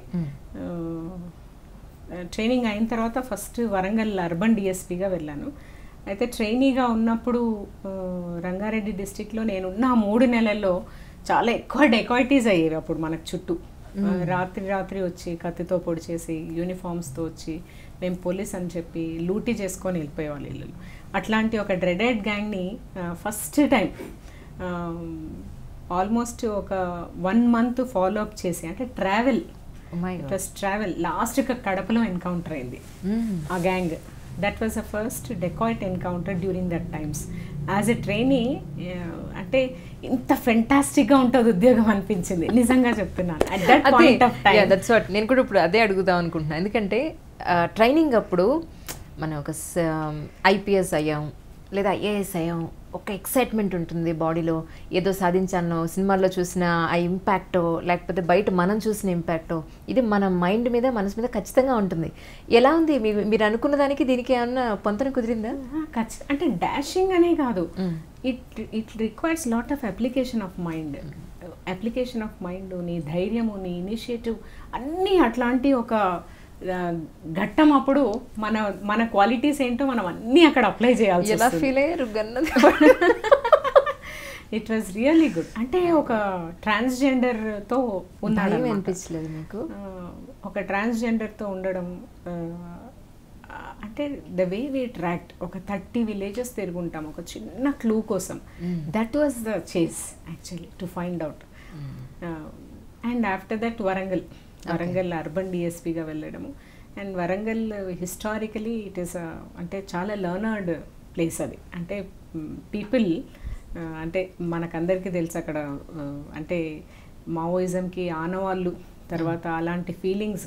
ట్రైనింగ్ అయిన తర్వాత ఫస్ట్ వరంగల్ అర్బన్ డిఎస్పీగా వెళ్ళాను అయితే ట్రైనీగా ఉన్నప్పుడు ఆ, రంగారెడ్డి డిస్టిక్లో నేనున్న ఆ మూడు నెలల్లో చాలా ఎక్కువ డెకాయిటీస్ అయ్యేవి అప్పుడు మనకు చుట్టూ ఆ, రాత్రి రాత్రి వచ్చి కత్తితో పొడి చేసి యూనిఫామ్స్తో వచ్చి మేము పోలీస్ అని చెప్పి లూటీ చేసుకొని వెళ్ళిపోయేవాళ్ళు ఇల్లు అట్లాంటి ఒక డ్రెడెడ్ గ్యాంగ్ని ఫస్ట్ టైం ఆల్మోస్ట్ ఒక వన్ మంత్ ఫాలో అప్ చేసి అంటే travel my it was travel last కడపలో ఎన్కౌంటర్ అయింది ఆ gang that was a first dacoit encounter during that times as a trainee అంటే ఇంత ఫెంటాస్టిక్గా ఉంటుంది ఉద్యోగం అనిపించింది నిజంగా చెప్తున్నాను at that point of time that's what నేను కూడా ఇప్పుడు అదే అడుగుదాం అనుకుంటున్నాను ఎందుకంటే ట్రైనింగ్ అప్పుడు మనం ఒక ఐపీఎస్ అయ్యాం లేదా ఐఏఎస్ అయ్యాం ఒక ఎక్సైట్మెంట్ ఉంటుంది బాడీలో ఏదో సాధించానో సినిమాల్లో చూసిన ఆ ఇంపాక్టో లేకపోతే బయట మనం చూసిన ఇంపాక్టో ఇది మన మైండ్ మీద మనసు మీద ఖచ్చితంగా ఉంటుంది ఎలా ఉంది మీ- మీరు అనుకున్న దానికి దీనికి ఏమన్నా పొంతన కుదిరిందా ఖచ్చిత అంటే డాషింగ్ అనే కాదు it it requires lot of application of mind application of mind నీ ధైర్యము నీ ఇనిషియేటివ్ అన్నీ అట్లాంటి ఒక ఆ, ఘట్టం అప్పుడు మన మన క్వాలిటీస్ ఏంటో మనం అన్నీ అక్కడ అప్లై చేయాల్సి ఎలా ఫీల్ అయ్యారు గన్నది ఇట్ వాజ్ రియల్లీ గుడ్ అంటే ఒక ట్రాన్స్జెండర్తో ఉన్నాడు భయం అన్నమాట. అనిపించలేదు మీకు ఆ, ఒక ట్రాన్స్జెండర్తో ఉండడం ఆ, అంటే ద వే వీ ట్రాక్ట్ ఒక థర్టీ విలేజెస్ తిరుగుంటాం ఒక చిన్న క్లూ కోసం that was the chase actually to find out and after that Warangal Warangal urban డిఎస్పీగా వెళ్ళడము and Warangal historically it is అంటే చాలా లర్నర్డ్ ప్లేస్ అది అంటే పీపుల్ అంటే మనకందరికీ తెలుసు అక్కడ ఆ, అంటే మావోయిజంకి ఆనవాళ్ళు తర్వాత అలాంటి ఫీలింగ్స్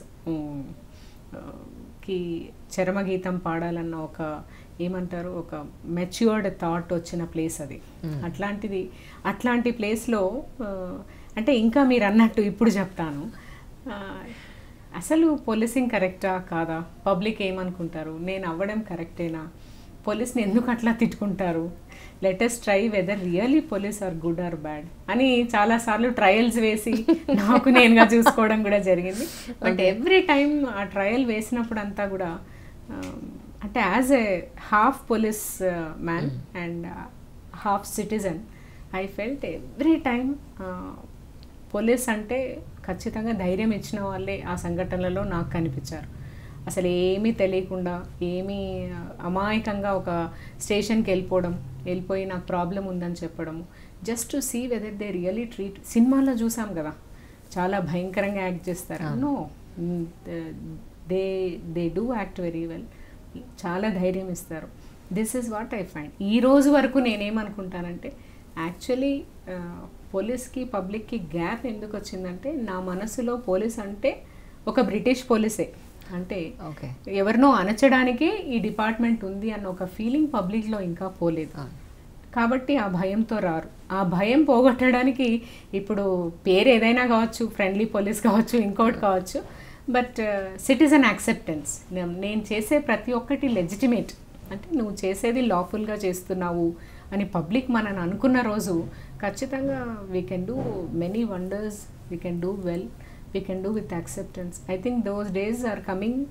కి చరమగీతం పాడాలన్న ఒక ఏమంటారు ఒక మెచ్యూర్డ్ థాట్ వచ్చిన ప్లేస్ అది అట్లాంటిది అట్లాంటి ప్లేస్లో అంటే ఇంకా మీరు అన్నట్టు ఇప్పుడు చెప్తాను ఆ, అసలు పోలీసింగ్ కరెక్టా కాదా పబ్లిక్ ఏమనుకుంటారు నేను అవ్వడం కరెక్టేనా పోలీస్ని ఎందుకు అట్లా తిట్టుకుంటారు latest try whether really police are good or bad అని చాలాసార్లు ట్రయల్స్ వేసి నాకు నేనుగా చూసుకోవడం కూడా జరిగింది బట్ ఎవ్రీ టైం ఆ ట్రయల్ వేసినప్పుడు అంతా కూడా ఆ, అంటే as a half policeman and half citizen I felt every time police అంటే ఖచ్చితంగా ధైర్యం ఇచ్చిన వాళ్ళే ఆ సంఘటనలలో నాకు కనిపించారు అసలు ఏమీ తెలియకుండా ఏమీ అమాయకంగా ఒక స్టేషన్కి వెళ్ళిపోవడం వెళ్ళిపోయి నాకు ప్రాబ్లం ఉందని చెప్పడము just to see whether they really treat సినిమాలో చూసాం కదా చాలా భయంకరంగా యాక్ట్ చేస్తారు no they they do act very well చాలా ధైర్యం ఇస్తారు this is what I find ఈ రోజు వరకు నేనేమనుకుంటానంటే యాక్చువల్లీ పోలీస్కి పబ్లిక్కి గ్యాప్ ఎందుకు వచ్చిందంటే నా మనసులో పోలీస్ అంటే ఒక బ్రిటిష్ పోలీసే అంటే ఓకే ఎవరినో అనచడానికే ఈ డిపార్ట్మెంట్ ఉంది అన్న ఒక ఫీలింగ్ పబ్లిక్లో ఇంకా పోలేదు కాబట్టి ఆ భయంతో రారు ఆ భయం పోగొట్టడానికి ఇప్పుడు పేరు ఏదైనా కావచ్చు ఫ్రెండ్లీ పోలీస్ కావచ్చు ఇంకోటి కావచ్చు బట్ సిటిజన్ యాక్సెప్టెన్స్ నేను చేసే ప్రతి ఒక్కటి లెజిటిమేట్ అంటే నువ్వు చేసేది లాఫుల్గా చేస్తున్నావు అని పబ్లిక్ మనని అనుకున్న రోజు ఖచ్చితంగా we can do many wonders we can do well we can do with acceptance I think those days are coming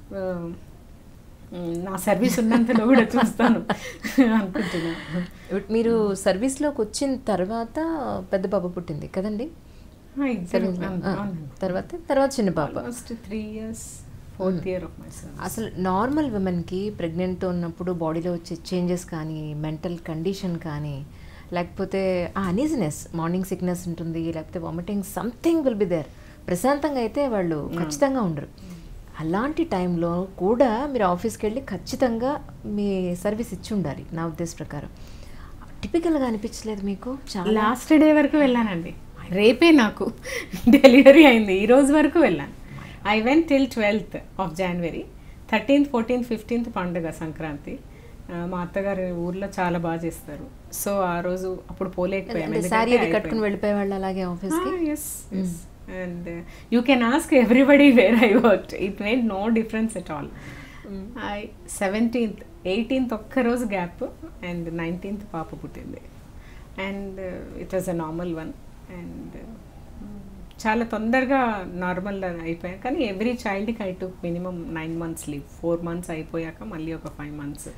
నా సర్వీస్ ఉన్నంతలో కూడా చూస్తాను అనుకుంటున్నాను ఇప్పుడు మీరు సర్వీస్లోకి వచ్చిన తర్వాత పెద్ద పాప పుట్టింది కదండి సర్వీస్లో. ఆ, తర్వాత తర్వాత చిన్న పాప almost three years fourth year of my service అసలు నార్మల్ విమెన్కి ప్రెగ్నెంట్తో ఉన్నప్పుడు బాడీలో వచ్చే చేంజెస్ కానీ మెంటల్ కండిషన్ కానీ లేకపోతే ఆ అనీజినెస్ మార్నింగ్ సిక్నెస్ ఉంటుంది లేకపోతే vomiting something will be there ప్రశాంతంగా అయితే వాళ్ళు ఖచ్చితంగా ఉండరు అలాంటి టైంలో కూడా మీరు ఆఫీస్కి వెళ్ళి ఖచ్చితంగా మీ సర్వీస్ ఇచ్చి ఉండాలి నా ఉద్దేశ ప్రకారం టిపికల్గా అనిపించలేదు మీకు చాలా లాస్ట్ డే వరకు వెళ్ళానండి రేపే నాకు డెలివరీ అయింది ఈ రోజు వరకు వెళ్ళాను I went till twelfth of January thirteenth fourteenth fifteenth పండుగ సంక్రాంతి ఆ, మా అత్తగారు ఊర్లో చాలా బాగా చేస్తారు సో ఆ రోజు అప్పుడు పోలేకపోయాము అంటే శారీ అది కట్టుకుని వెళ్ళిపోయే వాళ్ళు అలాగే ఆఫీస్కి yes and you can ask everybody where I work it made no difference at all I seventeenth eighteenth ఒక్కరోజు గ్యాప్ అండ్ నైన్టీన్త్ పాప పుట్టింది and it was a normal one and చాలా తొందరగా నార్మల్ అయిపోయాను కానీ ఎవ్రీ చైల్డ్కి I took minimum nine months leave four months అయిపోయాక మళ్ళీ ఒక five months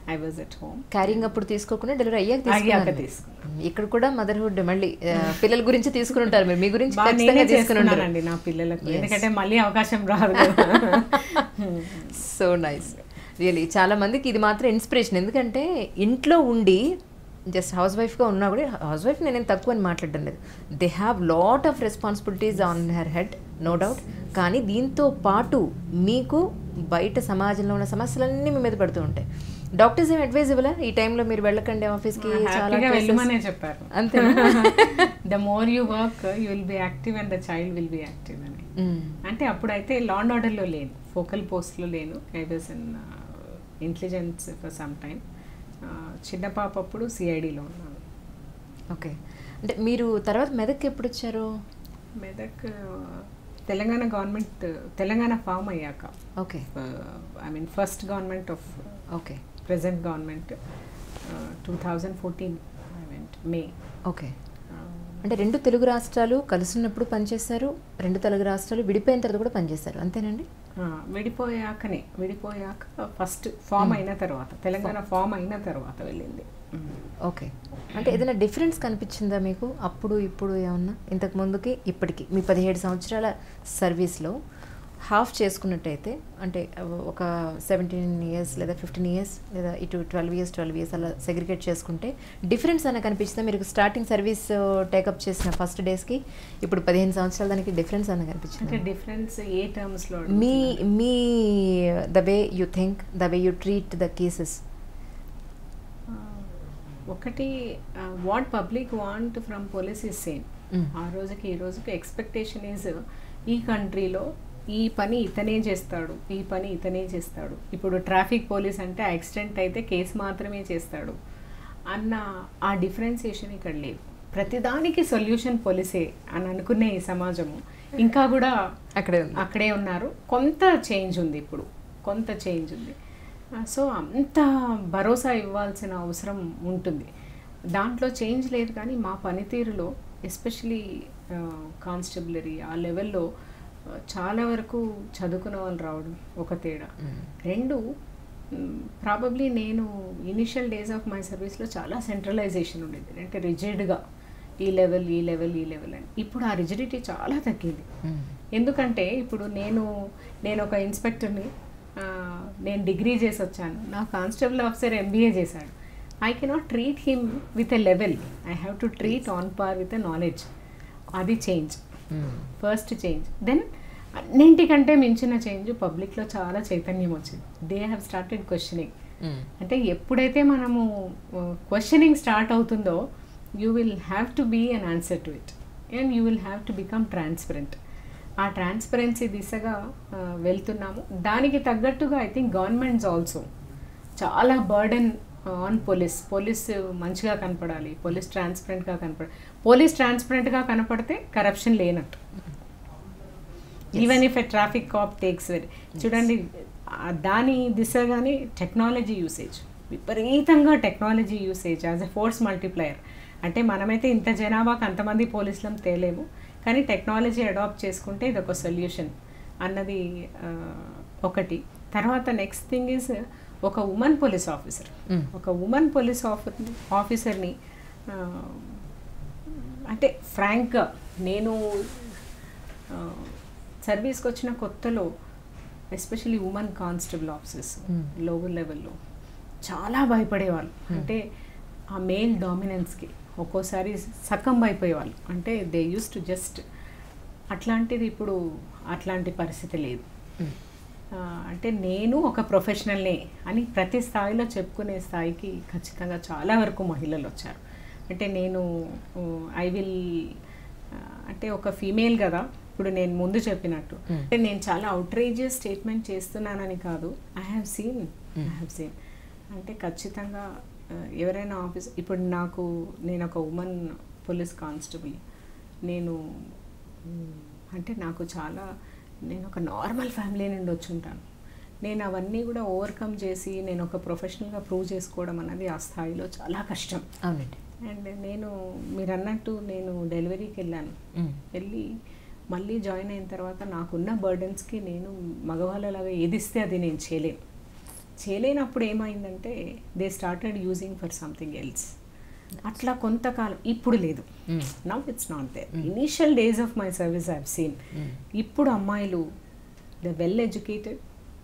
I was at home caring అప్పుడు తీసుకోకుండా డెలివరీ అయ్యాక అయ్యాక తీసుకున్నారు తీసుకున్నాను. ఇక్కడ కూడా మదర్హుడ్ మళ్ళీ ఆ, పిల్లల గురించి తీసుకుని ఉంటారు మీరు మీ గురించి బాగా ఖచ్చితంగా నేనే తీసుకుని ఉంటారు చేసుకున్నానండి నా పిల్లలకు Yes. ఎందుకంటే మళ్ళీ అవకాశం రాదు కదా సో నైస్ రియలీ చాలా మందికి ఇది మాత్రం ఇన్స్పిరేషన్ ఎందుకంటే ఇంట్లో ఉండి జస్ట్ హౌస్ వైఫ్గా ఉన్నా కూడా హౌస్ వైఫ్ నేనేం తక్కువ అని మాట్లాడడం లేదు they have lot of responsibilities on her head no doubt కానీ దీంతో పాటు మీకు బయట సమాజంలో ఉన్న సమస్యలన్నీ మీ మీద పడుతూ ఉంటాయి డాక్టర్స్ ఏం అడ్వైజ్ ఇవ్వలే ఈ టైంలో మీరు వెళ్ళకండి ఆఫీస్కి చాలా హ్యాపీగా cases- వెళ్ళమనే చెప్పారు అంతే the more you work you will be active and the child will be active అని అంటే అప్పుడైతే లాండ్ ఆర్డర్లో లేను ఫోకల్ పోస్ట్లో లేను I was in intelligence for some time చిన్న పాప అప్పుడు సిఐడిలో ఉన్నాను ఓకే అంటే మీరు తర్వాత మెదక్కి ఎప్పుడు వచ్చారు మెదక్ తెలంగాణ గవర్నమెంట్ తెలంగాణ ఫామ్ అయ్యాక okay I mean first government of okay present government two thousand fourteen I went May okay అంటే రెండు తెలుగు రాష్ట్రాలు కలిసినప్పుడు పనిచేశారు రెండు తెలుగు రాష్ట్రాలు విడిపోయిన తర్వాత కూడా పనిచేశారు అంతేనండి విడిపోయాకనే విడిపోయాక ఫస్ట్ ఫామ్ అయిన తర్వాత తెలంగాణ ఫామ్ అయిన తర్వాత వెళ్ళింది ఓకే అంటే ఏదైనా డిఫరెన్స్ కనిపించిందా మీకు అప్పుడు ఇప్పుడు ఏమన్నా ఇంతకు ముందుకి ఇప్పటికి మీ పదిహేడు సంవత్సరాల సర్వీస్లో హాఫ్ చేసుకున్నట్టయితే అంటే ఒక సెవెంటీన్ ఇయర్స్ లేదా ఫిఫ్టీన్ ఇయర్స్ లేదా ఇటు ట్వెల్వ్ ఇయర్స్ ట్వెల్వ్ ఇయర్స్ అలా సెగ్రిగేట్ చేసుకుంటే డిఫరెన్స్ అన్న కనిపించిందా మీరు స్టార్టింగ్ సర్వీస్ టేకప్ చేసిన ఫస్ట్ డేస్కి ఇప్పుడు పదిహేను సంవత్సరాల దానికి డిఫరెన్స్ అన్న అంటే కనిపించింది డిఫరెన్స్ ఏ టర్మ్స్లో మీ మీ the way you think the way you treat the cases ఒకటి what public want from police is same ఆ రోజుకి ఈ రోజుకి ఎక్స్పెక్టేషన్ ఈజ్ ఈ కంట్రీలో ఈ పని ఇతనే చేస్తాడు ఈ పని ఇతనే చేస్తాడు ఇప్పుడు ట్రాఫిక్ పోలీస్ అంటే యాక్సిడెంట్ అయితే కేసు మాత్రమే చేస్తాడు అన్న ఆ డిఫరెన్సియేషన్ ఇక్కడ లేదు ప్రతిదానికి సొల్యూషన్ పోలీసే అని అనుకునే ఈ సమాజము ఇంకా కూడా అక్కడే ఉంది అక్కడే ఉన్నారు కొంత చేంజ్ ఉంది ఇప్పుడు కొంత చేంజ్ ఉంది సో అంత భరోసా ఇవ్వాల్సిన అవసరం ఉంటుంది దాంట్లో చేంజ్ లేదు కానీ మా పనితీరులో ఎస్పెషలీ కానిస్టేబులరీ ఆ లెవెల్లో ఆ, చాలా వరకు చదువుకున్న వాళ్ళు రావడం ఒక తేడా రెండు ప్రాబబ్లీ నేను ఇనిషియల్ డేస్ ఆఫ్ మై సర్వీస్లో చాలా సెంట్రలైజేషన్ ఉండేది అంటే రిజిడ్గా ఈ లెవెల్ ఈ లెవెల్ ఈ లెవెల్ అని ఇప్పుడు ఆ రిజిడిటీ చాలా తగ్గింది ఎందుకంటే ఇప్పుడు నేను నేను ఒక ఇన్స్పెక్టర్ని ఆ, నేను డిగ్రీ చేసి వచ్చాను నా కానిస్టేబుల్ ఆఫీసర్ ఎంబీఏ చేశాడు I cannot treat him with a level I have to treat on par with a knowledge అది చేంజ్ ఫస్ట్ చేంజ్ దెన్ అన్నింటికంటే మించిన చేంజ్ పబ్లిక్లో చాలా చైతన్యం వచ్చింది దే హ్యావ్ స్టార్టెడ్ క్వశ్చనింగ్ అంటే ఎప్పుడైతే మనము క్వశ్చనింగ్ స్టార్ట్ అవుతుందో you will have to be an answer to it and you will have to become transparent ఆ ట్రాన్స్పరెన్సీ దిశగా ఆ, వెళ్తున్నాము దానికి తగ్గట్టుగా ఐ థింక్ గవర్నమెంట్స్ ఆల్సో చాలా బర్డెన్ ఆన్ పోలీస్ పోలీస్ మంచిగా కనపడాలి పోలీస్ ట్రాన్స్పరెంట్గా కనపడాలి పోలీస్ ట్రాన్స్పరెంట్గా కనపడితే కరప్షన్ లేనట్టు even if a traffic cop takes very చూడండి ఆ దాని దిశగానే టెక్నాలజీ యూసేజ్ విపరీతంగా technology usage as a force multiplier అంటే మనమైతే ఇంత జనాభాకి అంతమంది పోలీసులం తేలేము కానీ టెక్నాలజీ అడాప్ట్ చేసుకుంటే ఇది ఒక సొల్యూషన్ అన్నది ఆ, ఒకటి తర్వాత నెక్స్ట్ థింగ్ ఈజ్ ఒక ఉమెన్ పోలీస్ ఆఫీసర్ Mm. ఒక ఉమెన్ పోలీస్ ఆఫర్ ఆఫీసర్ని ఆ, అంటే ఫ్రాంక్గా నేను సర్వీస్కి వచ్చిన కొత్తలో especially women constable officers Mm. Lower లెవెల్లో చాలా భయపడేవాళ్ళు అంటే ఆ మేల్ డామినెన్స్కి ఒక్కోసారి సకం అయిపోయేవాళ్ళు అంటే దే యూస్ టు జస్ట్ అట్లాంటిది ఇప్పుడు అట్లాంటి పరిస్థితి లేదు ఆ, అంటే నేను ఒక ప్రొఫెషనల్నే అని ప్రతి స్థాయిలో చెప్పుకునే స్థాయికి ఖచ్చితంగా చాలా వరకు మహిళలు వచ్చారు అంటే నేను ఐ విల్ అంటే ఒక ఫీమేల్ కదా ఇప్పుడు నేను ముందు చెప్పినట్టు Mm. అంటే నేను చాలా అవుట్రేజియస్ స్టేట్మెంట్ చేస్తున్నానని కాదు I have seen I have seen అంటే ఖచ్చితంగా ఆ, ఎవరైనా ఆఫీస్ ఇప్పుడు నాకు నేను ఒక ఉమెన్ పోలీస్ కానిస్టేబుల్ నేను మ్, అంటే నాకు చాలా నేను ఒక నార్మల్ ఫ్యామిలీ నుండి వచ్చి ఉంటాను నేను అవన్నీ కూడా ఓవర్కమ్ చేసి నేను ఒక ప్రొఫెషనల్గా ప్రూవ్ చేసుకోవడం అన్నది ఆ స్థాయిలో చాలా కష్టం అవునండి అండ్ నేను మీరు అన్నట్టు నేను డెలివరీకి వెళ్ళాను Mm. వెళ్ళి మళ్ళీ జాయిన్ అయిన తర్వాత నాకున్న బర్డెన్స్కి నేను మగవాళ్ళలాగా ఏదిస్తే అది నేను చేయలేను చేయలేనప్పుడు ఏమైందంటే they started using for something else అట్లా కొంతకాలం ఇప్పుడు లేదు Mm. Now it's not there initial days of my service I seen ఇప్పుడు అమ్మాయిలు the well educated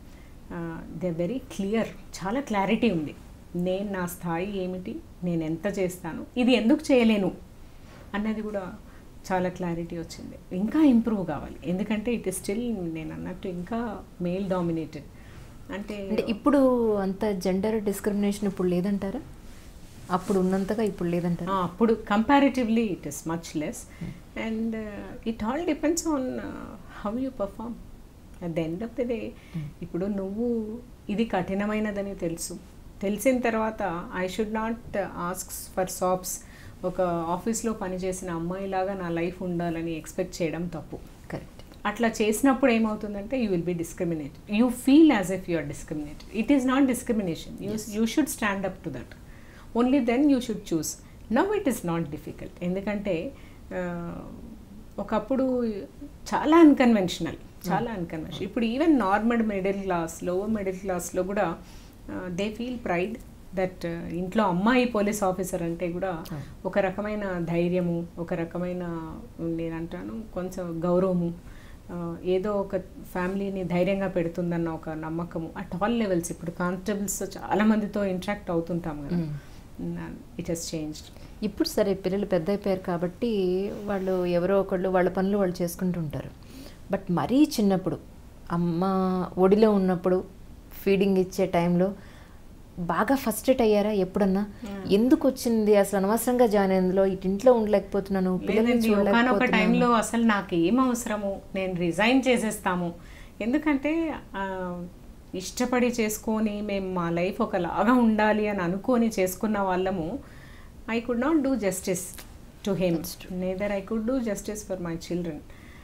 they very clear చాలా క్లారిటీ ఉంది నేను నా స్థాయి ఏమిటి నేను ఎంత చేస్తాను ఇది ఎందుకు చేయలేను అన్నది కూడా చాలా క్లారిటీ వచ్చింది ఇంకా ఇంప్రూవ్ కావాలి ఎందుకంటే ఇట్ ఇస్ స్టిల్ నేను అన్నట్టు ఇంకా మేల్ డామినేటెడ్ అంటే అంటే ఇప్పుడు అంత జెండర్ డిస్క్రిమినేషన్ ఇప్పుడు లేదంటారా అప్పుడు ఉన్నంతగా ఇప్పుడు లేదంటారా ఆ, అప్పుడు comparatively it is much less and it all depends on how you perform at the end of the day ఇప్పుడు నువ్వు ఇది కఠినమైనదని తెలుసు తెలిసిన తర్వాత I should not ask for sops ఒక ఆఫీస్లో పనిచేసిన అమ్మాయిలాగా నా లైఫ్ ఉండాలని ఎక్స్పెక్ట్ చేయడం తప్పు కరెక్ట్ అట్లా చేసినప్పుడు ఏమవుతుందంటే you will be discriminate you feel as if you are discriminated it is not discrimination you you should stand up to that only then you should choose now it is not difficult ఎందుకంటే ఆ, ఒకప్పుడు చాలా unconventional చాలా unconventional ఇప్పుడు even normal middle class lower middle క్లాస్లో కూడా they feel pride that ఇంట్లో అమ్మాయి పోలీస్ ఆఫీసర్ అంటే కూడా ఒక రకమైన ధైర్యము ఒక రకమైన నేను అంటాను కొంచెం గౌరవము ఆ, ఏదో ఒక ఫ్యామిలీని ధైర్యంగా పెడుతుందన్న ఒక నమ్మకము అట్ ఆల్ లెవెల్స్ ఇప్పుడు కానిస్టేబుల్స్ చాలా మందితో ఇంటరాక్ట్ అవుతుంటాం కదా ఇట్ హెస్ చేంజ్డ్ ఇప్పుడు సరే పిల్లలు పెద్ద అయిపోయారు కాబట్టి వాళ్ళు ఎవరో ఒకళ్ళు వాళ్ళ పనులు వాళ్ళు చేసుకుంటూ ఉంటారు బట్ మరీ చిన్నప్పుడు అమ్మ ఒడిలో ఉన్నప్పుడు ఫీడింగ్ ఇచ్చే టైంలో బాగా ఫస్ట్రేట్ అయ్యారా ఎప్పుడన్నా ఎందుకు వచ్చింది అసలు అనవసరంగా జాయిన్ అయిందిలో ఇటు ఇంట్లో ఉండలేకపోతున్నాను పిల్లల్ని లేదండి ఒకనొక చూడలేకపోతున్నాను టైంలో అసలు నాకు ఏం అవసరము నేను రిజైన్ చేసేస్తాము ఎందుకంటే ఆ, ఇష్టపడి చేసుకొని మేము మా లైఫ్ ఒకలాగా ఉండాలి అని అనుకొని చేసుకున్న వాళ్ళము I could not do justice to him neither I could do justice for my children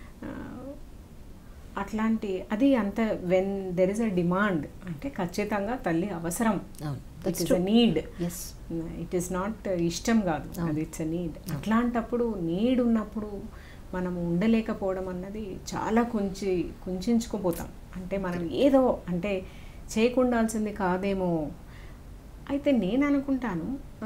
అట్లాంటి అది అంత when there is a demand అంటే ఖచ్చితంగా తల్లి అవసరం అవును, it that's is true. A need yes it is not ఇష్టం కాదు అది ఇట్స్ అ నీడ్ అట్లాంటప్పుడు నీడ్ ఉన్నప్పుడు మనం ఉండలేకపోవడం అన్నది చాలా కొంచెం కుంచుకుపోతాం అంటే మనం ఏదో అంటే చేయకుండాల్సింది కాదేమో అయితే నేను అనుకుంటాను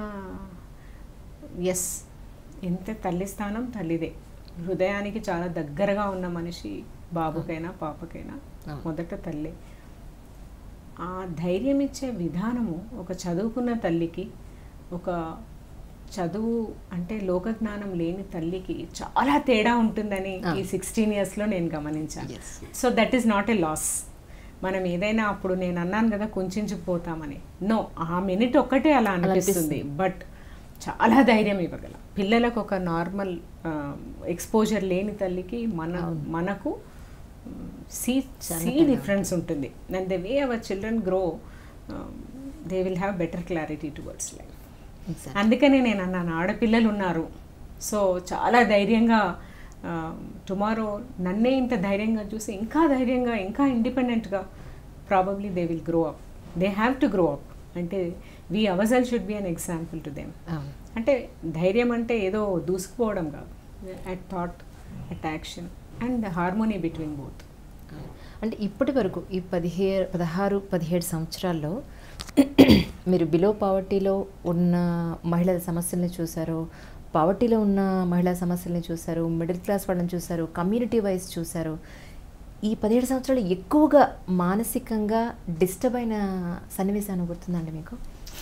ఎస్ ఎంత తల్లి స్థానం తల్లిదే హృదయానికి చాలా దగ్గరగా ఉన్న మనిషి బాబుకైనా పాపకైనా అవును. మొదట తల్లి ఆ ధైర్యం ఇచ్చే విధానము ఒక చదువుకున్న తల్లికి ఒక చదువు అంటే లోకజ్ఞానం లేని తల్లికి చాలా తేడా ఉంటుందని ఈ సిక్స్టీన్ ఇయర్స్లో నేను గమనించాను Yes. So that is not a loss మనం ఏదైనా అప్పుడు నేను అన్నాను కదా కుంచుకుపోతామని నో ఆ మినిట్ ఒక్కటే అలా అనిపిస్తుంది బట్ చాలా ధైర్యం ఇవ్వగల పిల్లలకు ఒక నార్మల్ ఎక్స్పోజర్ లేని తల్లికి మన మనకు సీ సీ డిఫరెన్స్ ఉంటుంది and the way our children grow they will have better clarity towards life exact అందుకనే నేను అన్నాను ఆడపిల్లలు ఉన్నారు సో చాలా ధైర్యంగా టుమారో నన్నే ఇంత ధైర్యంగా చూసి ఇంకా ధైర్యంగా ఇంకా ఇండిపెండెంట్గా probably they will grow up they have to grow up అంటే వీ అవజల్ should be an example to them అవును అంటే ధైర్యం అంటే ఏదో దూసుకుపోవడం కాదు at thought at action and harmony between both అంటే ఇప్పటి వరకు ఈ పదిహేడు పదహారు పదిహేడు సంవత్సరాల్లో మీరు బిలో పావర్టీలో ఉన్న మహిళల సమస్యల్ని చూశారు పావర్టీలో ఉన్న మహిళా సమస్యల్ని చూశారు మిడిల్ క్లాస్ వాళ్ళని చూశారు కమ్యూనిటీ వైజ్ చూశారు ఈ పదిహేడు సంవత్సరాలు ఎక్కువగా మానసికంగా డిస్టర్బ్ అయిన సన్నివేశాన్ని గుర్తుందండి మీకు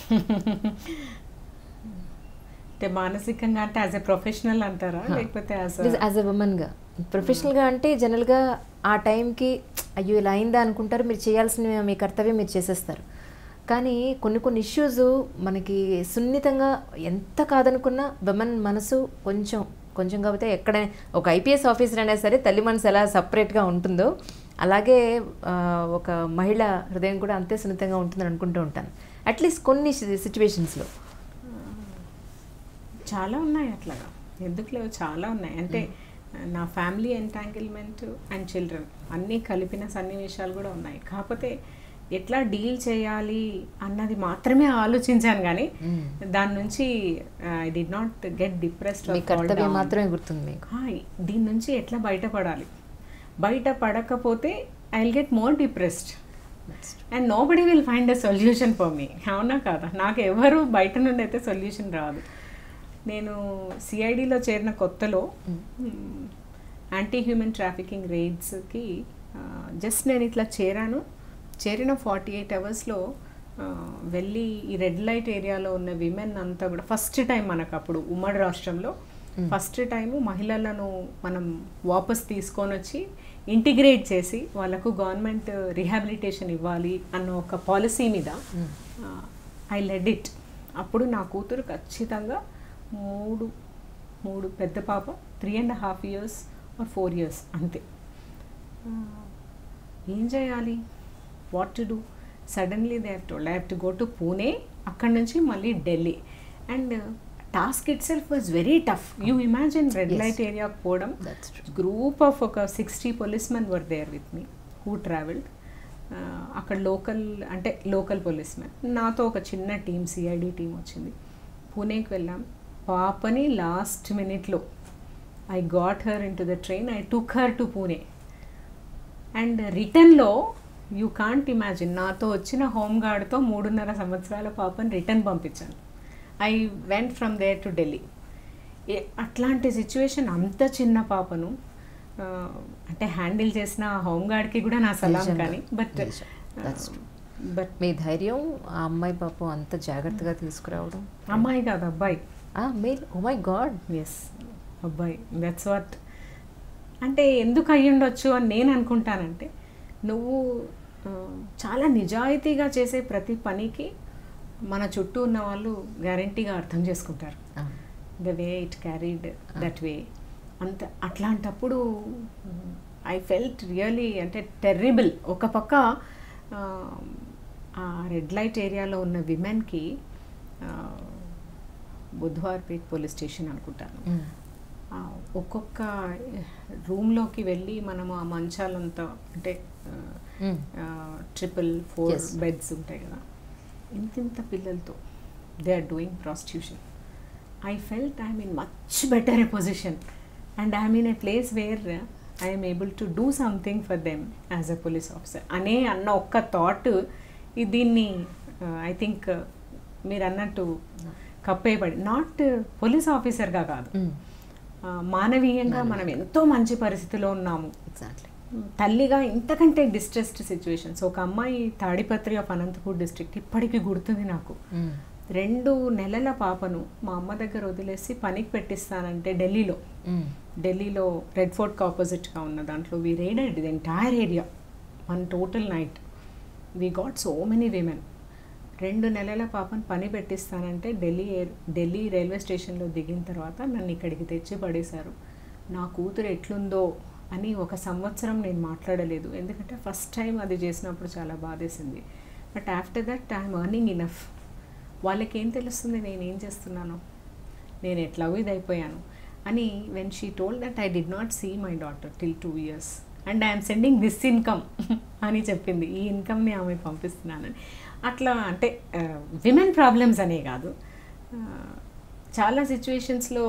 అంటే మానసికంగా అంటే యాజ్ ఎ ప్రొఫెషనల్ అంటారా లేకపోతే యాజ్ యాజ్ ఎ ఉమెన్గా ప్రొఫెషనల్గా అంటే జనరల్గా ఆ టైంకి అయ్యో ఇలా అయిందా అనుకుంటారు మీరు చేయాల్సిన మీ కర్తవ్యం మీరు చేసేస్తారు కానీ కొన్ని కొన్ని ఇష్యూస్ మనకి సున్నితంగా ఎంత కాదనుకున్నా విమెన్ మనసు కొంచెం కొంచెం కాకపోతే ఎక్కడ ఒక ఐపీఎస్ ఆఫీసర్ అయినా సరే తల్లి మనసు ఎలా సపరేట్గా ఉంటుందో అలాగే ఆ, ఒక మహిళ హృదయం కూడా అంతే సున్నితంగా ఉంటుందని అనుకుంటూ ఉంటాను అట్లీస్ట్ కొన్ని సిచ్యువేషన్స్లో చాలా ఉన్నాయి అట్లాగా ఎందుకు లేవు చాలా ఉన్నాయి అంటే నా ఫ్యామిలీ ఎంటాంగిల్మెంట్ అండ్ చిల్డ్రన్ అన్నీ కలిపిన సన్నివేశాలు కూడా ఉన్నాయి కాకపోతే ఎట్లా డీల్ చేయాలి అన్నది మాత్రమే ఆలోచించాను కానీ దాని నుంచి I did not get depressed మీ కర్తవ్యం మాత్రమే గుర్తుంది మీకు దీని నుంచి ఎట్లా బయటపడాలి బయట పడకపోతే I will get more depressed and nobody will find a solution for me అవునా కాదా నాకు ఎవరు బయట నుండి అయితే సొల్యూషన్ రాదు నేను సిఐడిలో చేరిన కొత్తలో యాంటీ హ్యూమన్ ట్రాఫికింగ్ రేట్స్కి జస్ట్ నేను ఇట్లా చేరాను చేరిన ఫార్టీ ఎయిట్ అవర్స్లో వెళ్ళి ఈ రెడ్ లైట్ ఏరియాలో ఉన్న విమెన్ అంతా కూడా ఫస్ట్ టైం మనకు అప్పుడు ఉమ్మడి రాష్ట్రంలో ఫస్ట్ టైము మహిళలను మనం వాపస్ తీసుకొని వచ్చి ఇంటిగ్రేట్ చేసి వాళ్ళకు గవర్నమెంట్ రిహాబిలిటేషన్ ఇవ్వాలి అన్న ఒక పాలసీ మీద ఐ లెడ్ ఇట్ అప్పుడు నా కూతురు ఖచ్చితంగా మూడు మూడు పెద్ద పాప three and half years or four years అంతే ఆ, ఏం చేయాలి what to do suddenly they have told I have to go to Pune అక్కడ నుంచి మళ్ళీ Delhi and task itself was very tough you imagine red Yes. Light ఏరియాకి పోవడం That's true. Group of ఒక sixty police men were there with me who travelled అక్కడ local అంటే local police men నాతో ఒక చిన్న టీం సిఐడి టీం వచ్చింది పూణేకి వెళ్ళాం పాపని లాస్ట్ మినిట్లో I got her into the train I took her to Pune and రిటర్న్లో యూ కాంట్ ఇమాజిన్ నాతో వచ్చిన హోమ్ గార్డ్తో మూడున్నర సంవత్సరాల పాపని రిటర్న్ పంపించాను I went from there to Delhi ఏ- అట్లాంటి సిచ్యువేషన్ అంత చిన్న పాపను ఆ, అంటే హ్యాండిల్ చేసిన హోమ్ గార్డ్కి కూడా నా సలాం నిజంగా. కానీ బట్ నిజం. That's true. బట్ మీ ధైర్యం ఆ అమ్మాయి పాపం అంత జాగ్రత్తగా తీసుకురావడం అమ్మాయి కాదు అబ్బాయి male oh my God yes అబ్బాయి దట్స్ వాట్ అంటే ఎందుకు అయ్యుండొచ్చు అని నేను అనుకుంటానంటే నువ్వు ఆ, చాలా నిజాయితీగా చేసే ప్రతి పనికి మన చుట్టూ ఉన్న వాళ్ళు గ్యారంటీగా అర్థం చేసుకుంటారు the way it carried that way అంత అట్లాంటప్పుడు ఐ ఫెల్ట్ రియలీ అంటే టెర్రిబుల్ ఒక పక్క ఆ, ఆ రెడ్ లైట్ ఏరియాలో ఉన్న విమెన్కి బుధవార్పేట్ పోలీస్ స్టేషన్ అనుకుంటాను ఆ, ఒక్కొక్క రూమ్లోకి వెళ్ళి మనము ఆ మంచాలంతా అంటే ట్రిపుల్ ఫోర్ Yes. బెడ్స్ ఉంటాయి కదా ఇంతింత పిల్లలతో they are doing prostitution I felt I mean much better a position and I mean a place where I'm able to do something for them as a police officer అనే అన్న ఒక్క thought దీన్ని I think మీరు అన్నట్టు కప్పేయబడి not police ఆఫీసర్గా కాదు ఆ, మానవీయంగా మనం ఎంతో మంచి పరిస్థితిలో ఉన్నాము ఎగ్జాక్ట్లీ తల్లిగా ఇంతకంటే డిస్ట్రెస్డ్ సిచ్యువేషన్స్ ఒక అమ్మాయి తాడిపత్రి ఆఫ్ అనంతపూర్ డిస్ట్రిక్ట్ ఇప్పటికీ గుర్తుంది నాకు రెండు నెలల పాపను మా అమ్మ దగ్గర వదిలేసి పనికి పెట్టిస్తానంటే ఢిల్లీలో ఢిల్లీలో రెడ్ ఫోర్ట్కి ఆపోజిట్గా ఉన్న దాంట్లో we raided the entire area one total night we got so many women రెండు నెలల పాపను పని పెట్టిస్తానంటే ఢిల్లీ ఎయిర్ ఢిల్లీ రైల్వే స్టేషన్లో దిగిన తర్వాత నన్ను ఇక్కడికి తెచ్చి పడేశారు నా కూతురు ఎట్లుందో అని ఒక సంవత్సరం నేను మాట్లాడలేదు ఎందుకంటే ఫస్ట్ టైం అది చేసినప్పుడు చాలా బాధేసింది but after that I'm earning enough వాళ్ళకి ఏం తెలుస్తుంది నేను ఏం చేస్తున్నాను నేను ఎట్లాగో ఇది అయిపోయాను అని when she told that I did not see my daughter till two years and I'm sending this income అని చెప్పింది ఈ ఇన్కమ్ని ఆమె పంపిస్తున్నానని అట్లా అంటే విమెన్ ప్రాబ్లమ్స్ అనే కాదు ఆ, చాలా సిచ్యువేషన్స్లో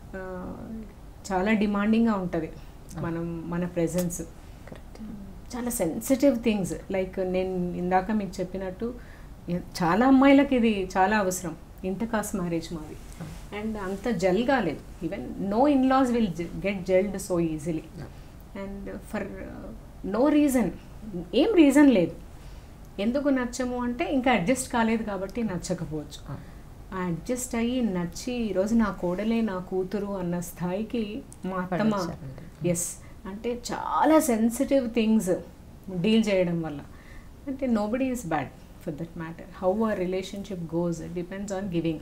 చాలా డిమాండింగ్గా ఉంటుంది మనం మన ప్రెజెన్స్ కరెక్ట్ చాలా సెన్సిటివ్ థింగ్స్ లైక్ నేను ఇందాక మీకు చెప్పినట్టు ఎ- చాలా అమ్మాయిలకి ఇది చాలా అవసరం ఇంటర్ కాస్ట్ మ్యారేజ్ మాది అండ్ అంత జల్ కాలేదు even no in laws will get gelled so easily and for no reason ఏం రీజన్ లేదు ఎందుకు నచ్చము అంటే ఇంకా అడ్జస్ట్ కాలేదు కాబట్టి నచ్చకపోవచ్చు ఆ అడ్జస్ట్ అయ్యి నచ్చి ఈరోజు నా కోడలే నా కూతురు అన్న స్థాయికి మా అత్తమ్మ పడొచ్చారండి. ఎస్ అంటే చాలా సెన్సిటివ్ థింగ్స్ డీల్ చేయడం వల్ల అంటే nobody is bad for that matter how a relationship goes depends on giving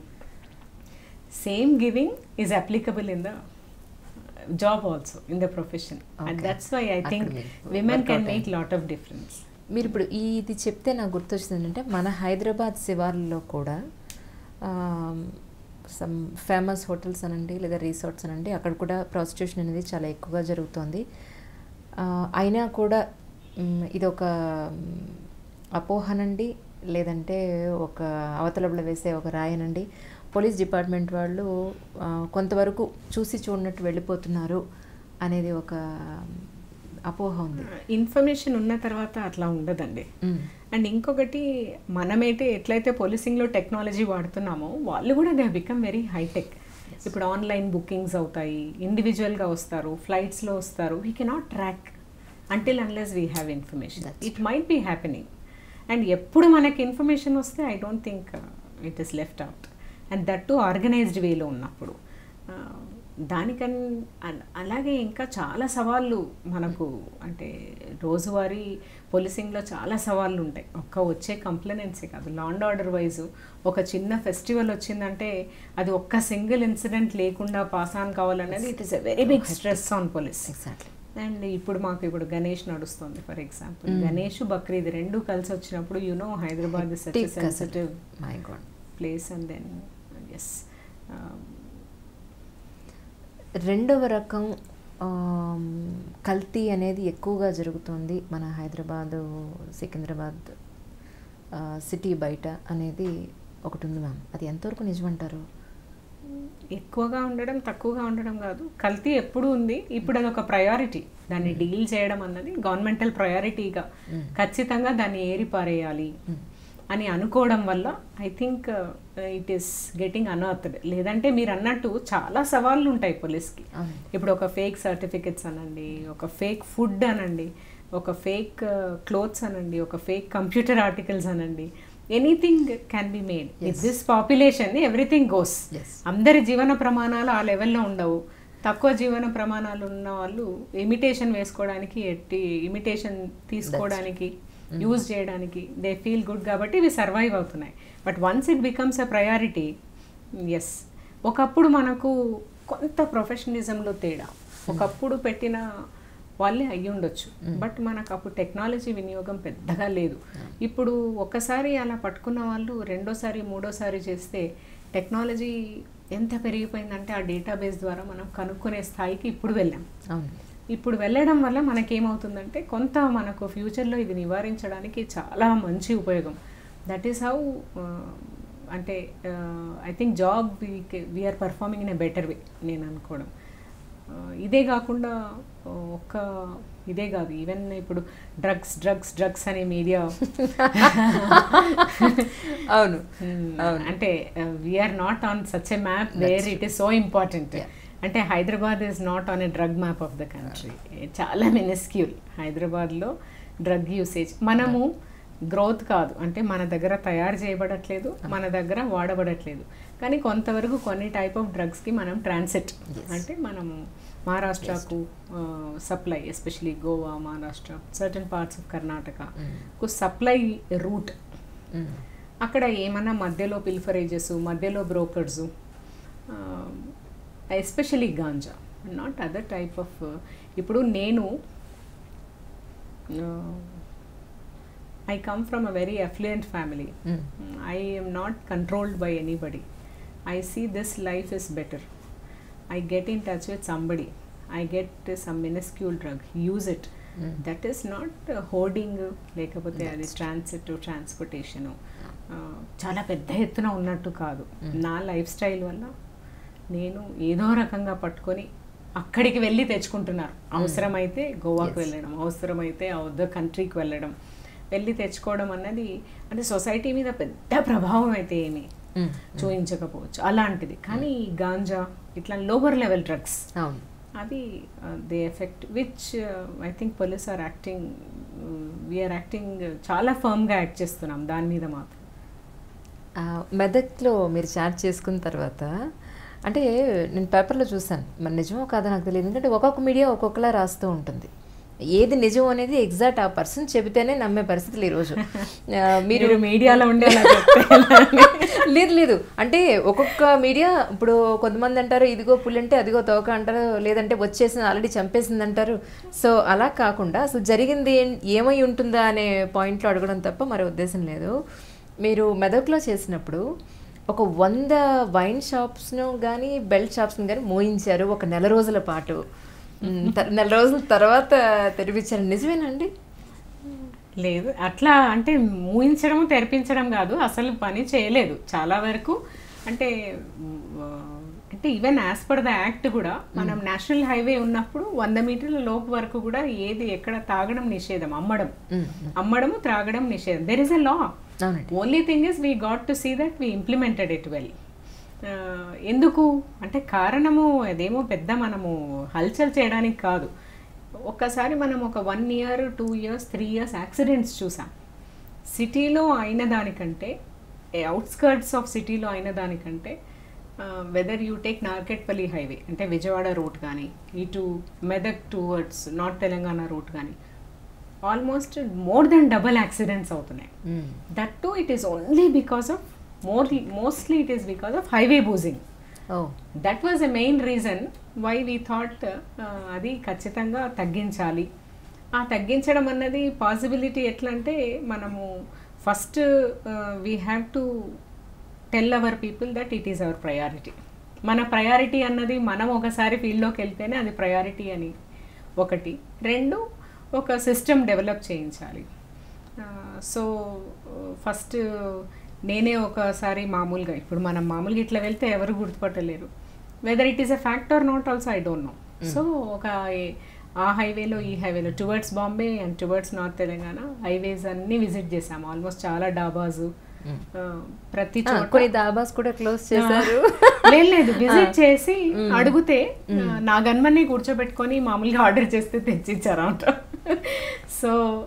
same giving is applicable in the job also in the profession and Okay. That's why I think అక్కడ మీకు women can workout make అయింది. Lot of difference మీరు ఇప్పుడు ఈ ఇది చెప్తే నాకు గుర్తొచ్చింది ఏంటంటే మన హైదరాబాద్ శివార్లలో కూడా సమ్ ఫేమస్ హోటల్స్ అనండి లేదా రిసార్ట్స్ అనండి అక్కడ కూడా ప్రాస్టిట్యూషన్ అనేది చాలా ఎక్కువగా జరుగుతోంది ఆ, అయినా కూడా మ్, ఇది ఒక మ్, అపోహనండి లేదంటే ఒక అవతలబుల వేసే ఒక రాయనండి పోలీస్ డిపార్ట్మెంట్ వాళ్ళు ఆ, కొంతవరకు చూసి చూడనట్టు వెళ్ళిపోతున్నారు అనేది ఒక అపోహ ఉంది ఇన్ఫర్మేషన్ ఉన్న తర్వాత అట్లా ఉండదండి మ్మ్. అండ్ ఇంకొకటి మనమైతే ఎట్లయితే పోలీసింగ్లో టెక్నాలజీ వాడుతున్నామో వాళ్ళు కూడా దే బికమ్ వెరీ హైటెక్ ఇప్పుడు ఆన్లైన్ బుకింగ్స్ అవుతాయి ఇండివిజువల్గా వస్తారు ఫ్లైట్స్లో వస్తారు we cannot track until unless we have information it might be happening and ఎప్పుడు మనకి ఇన్ఫర్మేషన్ వస్తే I don't think it is left out and that too organised వేలో ఉన్నప్పుడు Uh, దానికన్ అన్- అలాగే ఇంకా చాలా సవాళ్ళు మనకు అంటే రోజువారీ పోలీసింగ్లో చాలా సవాళ్ళు ఉంటాయి ఒక్క వచ్చే కంప్లైనెన్సే కాదు లా అండ్ ఆర్డర్ వైజ్ ఒక చిన్న ఫెస్టివల్ వచ్చిందంటే అది ఒక్క సింగిల్ ఇన్సిడెంట్ లేకుండా పాస్ ఆన్ కావాలనేది it is a very big stress on police exactly and ఇప్పుడు మాకు ఇప్పుడు గణేష్ నడుస్తుంది ఫర్ ఎగ్జాంపుల్ గణేష్ బక్రీద్ రెండు కలిసి వచ్చినప్పుడు you know Hyderabad is such sensitive my God place and then yes రెండవ రకం ఆమ్, కల్తీ అనేది ఎక్కువగా జరుగుతుంది మన హైదరాబాదు సికింద్రాబాద్ ఆ, సిటీ బయట అనేది ఒకటి ఉంది మ్యామ్ అది ఎంతవరకు నిజమంటారు ఎక్కువగా ఉండడం తక్కువగా ఉండడం కాదు కల్తీ ఎప్పుడు ఉంది ఇప్పుడు అది ఒక ప్రయారిటీ దాన్ని డీల్ చేయడం అన్నది గవర్నమెంటల్ ప్రయారిటీగా ఖచ్చితంగా దాన్ని ఏరి పారేయాలి అని అనుకోవడం వల్ల I think it is getting unearthed లేదంటే మీరు అన్నట్టు చాలా సవాళ్ళు ఉంటాయి పోలీస్కి అవును. ఇప్పుడు ఒక ఫేక్ సర్టిఫికెట్స్ అనండి ఒక ఫేక్ ఫుడ్ అనండి ఒక ఫేక్ క్లోత్స్ అనండి ఒక ఫేక్ కంప్యూటర్ ఆర్టికల్స్ అనండి anything can be made if this population everything goes Yes. అందరి జీవన ప్రమాణాలు ఆ లెవెల్లో ఉండవు తక్కువ జీవన ప్రమాణాలు ఉన్న వాళ్ళు ఇమిటేషన్ వేసుకోవడానికి ఎట్టి ఇమిటేషన్ తీసుకోవడానికి యూజ్ చేయడానికి దే ఫీల్ గుడ్ కాబట్టి ఇవి సర్వైవ్ అవుతున్నాయి but once it becomes a priority yes ఒకప్పుడు మనకు కొంత ప్రొఫెషనలిజంలో తేడా ఒకప్పుడు పెట్టిన వాళ్ళే అయ్యి ఉండొచ్చు బట్ మనకు అప్పుడు టెక్నాలజీ వినియోగం పెద్దగా లేదు ఇప్పుడు ఒక్కసారి అలా పట్టుకున్న వాళ్ళు రెండోసారి మూడోసారి చేస్తే టెక్నాలజీ ఎంత పెరిగిపోయిందంటే ఆ డేటాబేస్ ద్వారా మనం కనుక్కునే స్థాయికి ఇప్పుడు వెళ్ళాం అవును ఇప్పుడు వెళ్ళడం వల్ల మనకేమవుతుందంటే కొంత మనకు ఫ్యూచర్లో ఇది నివారించడానికి చాలా మంచి ఉపయోగం దట్ ఈస్ హౌ అంటే I think job we are performing in a better way నేను అనుకోవడం Uh, ఇదే కాకుండా uh, ఒక్క ఇదే కాదు ఈవెన్ ఇప్పుడు డ్రగ్స్ డ్రగ్స్ డ్రగ్స్ అనే మీడియా అవును అంటే we are not on such a map where it is so important Yeah. అంటే Hyderabad is not on a drug map of the country చాలా మినిస్క్యూల్ హైదరాబాద్లో డ్రగ్ యూసేజ్ మనము గ్రోత్ కాదు అంటే మన దగ్గర తయారు చేయబడట్లేదు మన దగ్గర వాడబడట్లేదు కానీ కొంతవరకు కొన్ని టైప్ ఆఫ్ డ్రగ్స్కి మనం ట్రాన్సిట్ అంటే మనము మహారాష్ట్రకు supply especially Goa Maharashtra certain parts of Karnataka కు సప్లై రూట్ మ్మ్. అక్కడ ఏమన్నా మధ్యలో పిల్ఫరేజెస్ మధ్యలో brokers especially ganja not other type of ఇప్పుడు నేను I come from a very affluent family mm. I am not controlled by anybody I see this life is better I get in touch with somebody I get some minuscule drug use it Mm. That is not hoarding లేకపోతే అది transit transportation చాలా పెద్ద ఎత్తున ఉన్నట్టు కాదు నా life style వల్ల నేను ఏదో రకంగా పట్టుకొని అక్కడికి వెళ్ళి తెచ్చుకుంటున్నారు అవసరమైతే గోవాకు వెళ్ళడం అవసరమైతే అదర్ కంట్రీకి వెళ్ళడం వెళ్ళి తెచ్చుకోవడం అన్నది అంటే సొసైటీ మీద పెద్ద ప్రభావం అయితే ఏమి మ్మ్. చూపించకపోవచ్చు అలాంటిది కానీ ఈ గాంజా ఇట్లా లోవర్ లెవెల్ డ్రగ్స్ అవును అవి they affect which I think police are acting we are acting చాలా ఫర్మ్గా యాక్ట్ చేస్తున్నాం దాని మీద మాత్రం ఆ, మెదక్లో మీరు చాట్ చేసుకున్న తర్వాత అంటే నేను పేపర్లో చూసాను మరి నిజమో కాదో నాకు తెలియదు ఎందుకంటే ఒక్కొక్క మీడియా ఒక్కొక్కలా రాస్తూ ఉంటుంది ఏది నిజం అనేది ఎగ్జాక్ట్ ఆ పర్సన్ చెబితేనే నమ్మే పరిస్థితులు ఈరోజు ఆ, మీరు మీరు మీడియాలో ఉండే అలా చెప్తే ఎలా అని. లేదు లేదు అంటే ఒక్కొక్క మీడియా ఇప్పుడు కొంతమంది అంటారు ఇదిగో పులి అంటే అదిగో తోక అంటారు లేదంటే వచ్చేసింది ఆల్రెడీ చంపేసింది అంటారు సో అలా కాకుండా అసలు జరిగింది ఏం- ఏమై ఉంటుందా అనే పాయింట్లో అడగడం తప్ప మరో ఉద్దేశం లేదు మీరు మెదక్లో చేసినప్పుడు ఒక వంద వైన్ షాప్స్ను కానీ బెల్ట్ షాప్స్ను కానీ మోయించారు ఒక నెల రోజుల పాటు ఉమ్, త- నెల రోజుల తర్వాత తెరిపించారు నిజమేనండి లేదు అట్లా అంటే మూయించడం తెరిపించడం కాదు అసలు పని చేయలేదు చాలా వరకు అంటే అంటే even as per the act కూడా మనం నేషనల్ హైవే ఉన్నప్పుడు వంద మీటర్ల లోపు వరకు కూడా ఏది ఎక్కడ తాగడం నిషేధం అమ్మడం మ్మ్. అమ్మడము త్రాగడం నిషేధం దెర్ ఇస్ ఎ లా అవునండి only thing is we got to see that we implemented it well ఎందుకు అంటే కారణము అదేమో పెద్ద మనము హల్చల్ చేయడానికి కాదు ఒక్కసారి మనం ఒక one year two years three years accidents చూసాం సిటీలో అయిన దానికంటే అవుట్స్కర్ట్స్ ఆఫ్ సిటీలో అయిన దానికంటే whether you take Narketpally highway అంటే విజయవాడ రూట్ కానీ ఇటు Medak towards north Telangana route కానీ almost more than double accidents అవుతున్నాయి mm. That too it is only because of more mostly it is because of highway boozing oh that was a main reason why we thought అది ఖచ్చితంగా తగ్గించాలి ఆ తగ్గించడం అన్నది possibility ఎట్లా అంటే మనము first we have to tell our people that it is our priority మన ప్రయారిటీ అన్నది మనం ఒకసారి ఫీల్డ్లోకి వెళ్తేనే అది ప్రయారిటీ అని ఒకటి రెండు ఒక సిస్టమ్ డెవలప్ చేయించాలి సో ఫస్ట్ నేనే ఒకసారి మామూలుగా ఇప్పుడు మనం మామూలుగా ఇట్లా వెళ్తే ఎవరు గుర్తుపట్టలేరు whether it is a factor not also I don't know so ఒక ఏ- ఆ హైవేలో ఈ హైవేలో towards Bombay and towards north Telangana highways అన్ని విజిట్ చేసాము ఆల్మోస్ట్ చాలా డాబాస్ ప్రతి ఆ, చోట కొన్ని దాబాస్ కూడా క్లోజ్ చేశారు లేదు లేదు విజిట్ చేసి అడిగితే ఆ, నా గన్మని కూర్చోబెట్టుకొని మామూలుగా ఆర్డర్ చేస్తే తెచ్చిచ్చారంట సో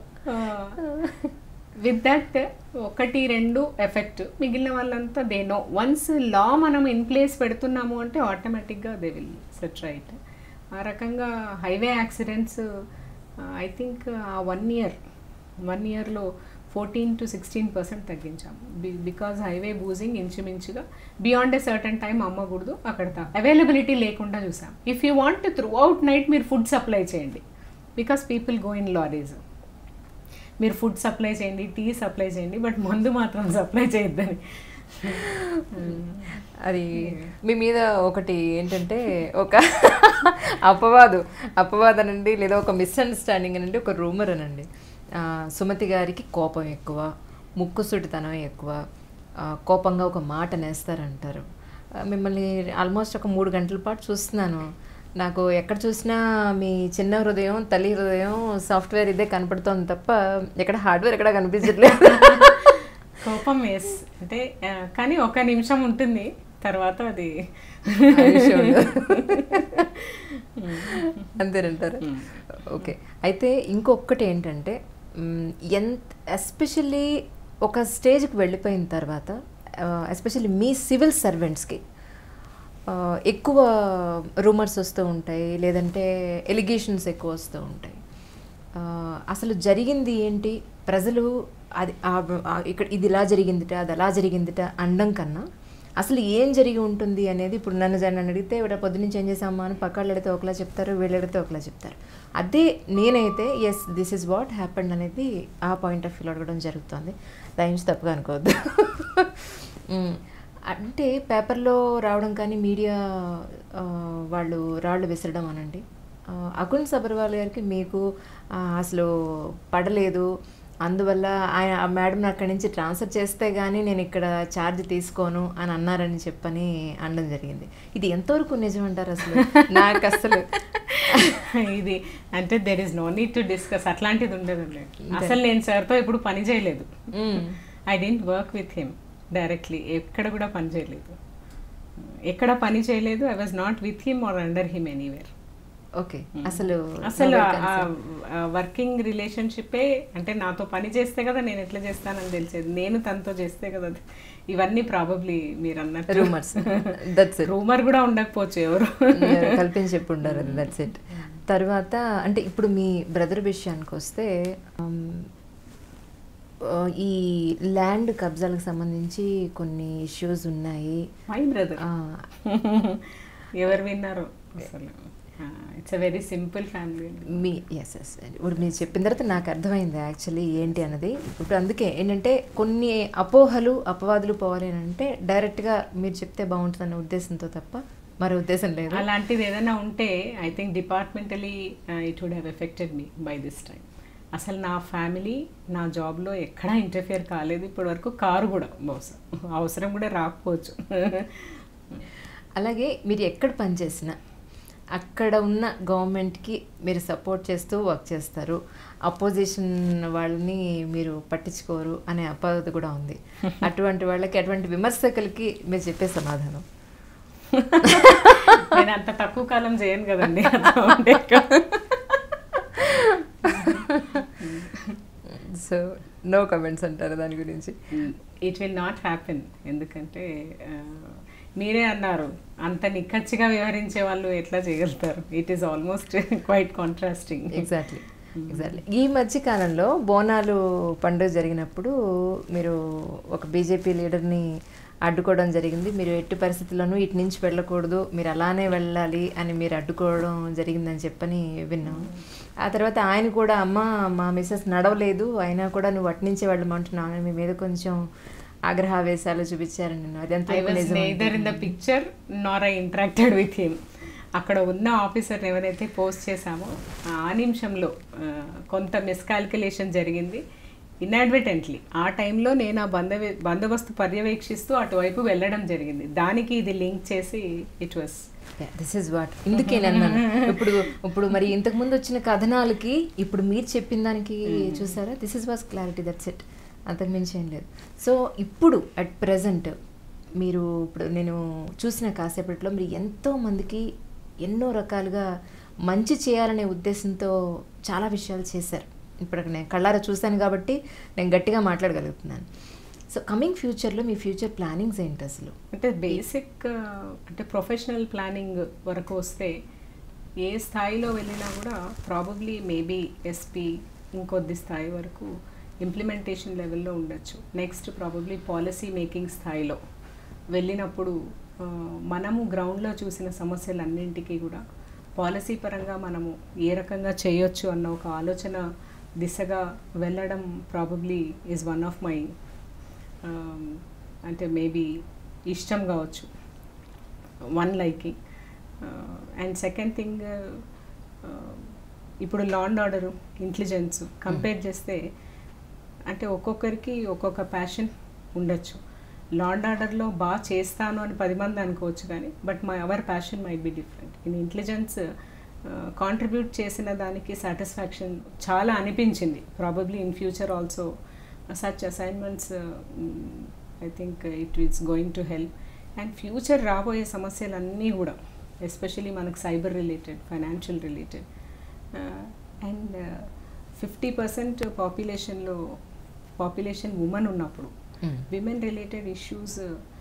విత్ దట్ ఒకటి రెండు ఎఫెక్ట్ మిగిలిన వాళ్ళంతా దే నో వన్స్ లా మనం ఇన్ ప్లేస్ పెడుతున్నాము అంటే ఆటోమేటిక్గా దే విల్ సెట్ రైట్ ఆ రకంగా హైవే యాక్సిడెంట్స్ ఐ థింక్ ఆ వన్ ఇయర్ వన్ ఇయర్లో ఫోర్టీన్ టు సిక్స్టీన్ పర్సెంట్ తగ్గించాము బికాజ్ హైవే బూజింగ్ ఇంచుమించుగా బియాండ్ ఎ సర్టన్ టైం అమ్మకూడదు అక్కడ అవైలబిలిటీ లేకుండా చూసాం if you want throughout night మీరు ఫుడ్ సప్లై చేయండి because people go in lorries మీరు ఫుడ్ సప్లై చేయండి టీ సప్లై చేయండి బట్ మందు మాత్రం సప్లై చేయొద్దని అది మీ మీద ఒకటి ఏంటంటే ఒక అపవాదు అపవాదం అనండి లేదా ఒక మిస్అండర్స్టాండింగ్ అనండి ఒక రూమర్ అనండి ఆ, సుమతి గారికి కోపం ఎక్కువ ముక్కుసుటితనం ఎక్కువ ఆ, కోపంగా ఒక మాట నేస్తారంటారు ఆ, మిమ్మల్ని ఆల్మోస్ట్ ఒక మూడు గంటల పాటు చూస్తున్నాను నాకు ఎక్కడ చూసినా మీ చిన్న హృదయం తల్లి హృదయం సాఫ్ట్వేర్ ఇదే కనపడుతోంది తప్ప ఎక్కడ హార్డ్వేర్ ఎక్కడ కనిపించట్లేదు కోపం ఎస్ అంటే ఆ, కానీ ఒక నిమిషం ఉంటుంది తర్వాత అది ఆయుష్యం ఉండదు. అంతేనంటారు ఓకే అయితే ఇంకొకటి ఏంటంటే మ్, ఎంత ఎస్పెషల్లీ ఒక స్టేజ్కి వెళ్ళిపోయిన తర్వాత ఎస్పెషల్లీ మీ సివిల్ సర్వెంట్స్కి ఎక్కువ రూమర్స్ వస్తూ ఉంటాయి లేదంటే ఎలిగేషన్స్ ఎక్కువ వస్తూ ఉంటాయి ఆ, అసలు జరిగింది ఏంటి ప్రజలు అది ఆ- ఆ- ఇక్కడ ఇది ఇలా జరిగిందిట అది అలా జరిగిందిట అనడం కన్నా అసలు ఏం జరిగి ఉంటుంది అనేది ఇప్పుడు నన్ను జన నన్ను అడిగితే ఇక్కడ పొద్దు నుంచి ఏం చేసామా అని పక్కళ్ళు అడిగితే ఒకలా చెప్తారు వీళ్ళు అడిగితే ఒకలా చెప్తారు అదే నేనైతే yes this is what happened అనేది ఆ పాయింట్ ఆఫ్ వ్యూలో అడగడం జరుగుతుంది దాని నుంచి తప్పుగా అనుకోవద్దు మ్, అంటే పేపర్లో రావడం కానీ మీడియా ఆ, వాళ్ళు రాళ్ళు విసరడం అనండి ఆ, అకున్ సబర్వాల్ గారికి మీకు ఆ, అసలు పడలేదు అందువల్ల ఆయన ఆ మేడం అక్కడి నుంచి ట్రాన్స్ఫర్ చేస్తే కానీ నేను ఇక్కడ ఛార్జ్ తీసుకోను అని అన్నారని చెప్పని అనడం జరిగింది ఇది ఎంతవరకు నిజం అంటారు అసలు నాకు అసలు ఇది అంటే there is no need to discuss అట్లాంటిది ఉండదండి అసలు నేను సార్తో ఇప్పుడు పని చేయలేదు మ్, I didn't work with him directly ఎక్కడ కూడా పని చేయలేదు ఎక్కడ పని చేయలేదు I was not with him or under him anywhere okay అసలు అసలు వర్కింగ్ రిలేషన్షిప్పే అంటే నాతో పని చేస్తే కదా నేను ఎట్లా చేస్తానని తెలిసేది నేను తనతో చేస్తే కదా అది. ఇవన్నీ ప్రాబబ్లీ మీరు అన్నట్టు రూమర్స్ దట్స్ ఇట్ రూమర్ కూడా ఉండకపోవచ్చు ఎవరు కల్పించి చెప్పి ఉండరు దట్స్ ఇట్ తర్వాత అంటే ఇప్పుడు మీ బ్రదర్ విషయానికి వస్తే um, ఆ, ఈ ల్యాండ్ కబ్జాలకు సంబంధించి కొన్ని ఇష్యూస్ ఉన్నాయి మై బ్రదర్ ఆ, ఎవరు విన్నారు అసలు it's a very simple family మీ ఎస్ ఎస్ ఇప్పుడు మీరు చెప్పిన తర్వాత నాకు అర్థమైంది యాక్చువల్లీ ఏంటి అన్నది ఇప్పుడు అందుకే ఏంటంటే కొన్ని అపోహలు అపవాదులు పోవాలి అని అంటే డైరెక్ట్గా మీరు చెప్తే బాగుంటుందన్న ఉద్దేశంతో తప్ప మరో ఉద్దేశం లేదు అలాంటిది ఏదైనా ఉంటే I think departmentally it would have affected me by this time అసలు నా ఫ్యామిలీ నా జాబ్లో ఎక్కడా ఇంటర్ఫియర్ కాలేదు ఇప్పటి వరకు కారు కూడా బహుశా అవసరం కూడా రాకపోవచ్చు అలాగే మీరు ఎక్కడ పనిచేసినా అక్కడ ఉన్న గవర్నమెంట్కి మీరు సపోర్ట్ చేస్తూ వర్క్ చేస్తారు అపోజిషన్ వాళ్ళని మీరు పట్టించుకోరు అనే అపవాదు కూడా ఉంది అటువంటి వాళ్ళకి అటువంటి విమర్శకులకి మీరు చెప్పే సమాధానం నేను అంత తక్కువ కాలం చేయను కదండి అట్లా ఉంటే ఎక్కువ. సో నో కమెంట్స్ అంటారు దాని గురించి ఇట్ విల్ నాట్ హ్యాపెన్ ఎందుకంటే ఆ, మీరే అన్నారు అంత నిక్కచ్చిగా వివరించే వాళ్ళు ఎట్లా చేయగలుగుతారు it is almost quite contrasting exactly exactly ఈ మధ్య కాలంలో బోనాలు పండుగ జరిగినప్పుడు మీరు ఒక బీజేపీ లీడర్ని అడ్డుకోవడం జరిగింది మీరు ఎట్టి పరిస్థితుల్లోనూ ఇటు నుంచి వెళ్ళకూడదు మీరు అలానే వెళ్ళాలి అని మీరు అడ్డుకోవడం జరిగిందని చెప్పని విన్నాం ఆ తర్వాత ఆయన కూడా అమ్మ మా మిస్సెస్ నడవలేదు అయినా కూడా నువ్వు అటు నుంచే వెళ్ళమంటున్నావు అని మీ మీద కొంచెం ఆగ్రహావేశాలు చూపించారు నేను అదంతా ఐ వాజ్ నిజం neither in the picture nor I interacted with him అక్కడ ఉన్న ఆఫీసర్ ఎవరైతే పోస్ట్ చేశామో ఆ నిమిషంలో ఆ, కొంత మిస్కాల్కులేషన్ జరిగింది ఇన్అడ్వర్టెంట్లీ ఆ టైంలో నేను ఆ బంద బందోబస్తు పర్యవేక్షిస్తూ అటువైపు వెళ్ళడం జరిగింది దానికి ఇది లింక్ చేసి it was this is what ఇందుకే నేను అన్నాను ఇప్పుడు ఇప్పుడు మరి ఇంతకు ముందు వచ్చిన కథనాలకి ఇప్పుడు మీరు చెప్పిన దానికి చూసారా this is was clarity that's it అంతకు మించి ఏం లేదు సో ఇప్పుడు అట్ ప్రజెంట్ మీరు ఇప్పుడు నేను చూసిన కాసేపట్లో మీరు ఎంతో మందికి ఎన్నో రకాలుగా మంచి చేయాలనే ఉద్దేశంతో చాలా విషయాలు చేశారు ఇప్పుడు నేను కళ్ళారా చూశాను కాబట్టి నేను గట్టిగా మాట్లాడగలుగుతున్నాను సో కమింగ్ ఫ్యూచర్లో మీ ఫ్యూచర్ ప్లానింగ్స్ ఏంటి అసలు అంటే బేసిక్ అంటే ప్రొఫెషనల్ ప్లానింగ్ వరకు వస్తే ఏ స్థాయిలో వెళ్ళినా కూడా ప్రాబబ్లీ మేబీ ఎస్పీ ఇంకొద్ది స్థాయి వరకు ఇంప్లిమెంటేషన్ లెవెల్లో ఉండొచ్చు నెక్స్ట్ ప్రాబబ్లీ పాలసీ మేకింగ్ స్థాయిలో వెళ్ళినప్పుడు ఆ, మనము గ్రౌండ్లో చూసిన సమస్యలన్నింటికీ కూడా పాలసీ పరంగా మనము ఏ రకంగా చేయొచ్చు అన్న ఒక ఆలోచన దిశగా వెళ్ళడం probably is one of my అంటే మేబీ ఇష్టం కావచ్చు one liking and second thing ఇప్పుడు law and order intelligence compare చేస్తే అంటే ఒక్కొక్కరికి ఒక్కొక్క ప్యాషన్ ఉండొచ్చు లా అండ్ ఆర్డర్లో బాగా చేస్తాను అని పది మంది అనుకోవచ్చు కానీ but my our passion might be different in intelligence contribute చేసిన దానికి సాటిస్ఫాక్షన్ చాలా అనిపించింది probably in future also such assignments I think it is going to help and future రాబోయే సమస్యలన్నీ కూడా ఎస్పెషలీ మనకు cyber related financial related and fifty percent పాపులేషన్లో population women ఉన్నప్పుడు విమెన్ రిలేటెడ్ ఇష్యూస్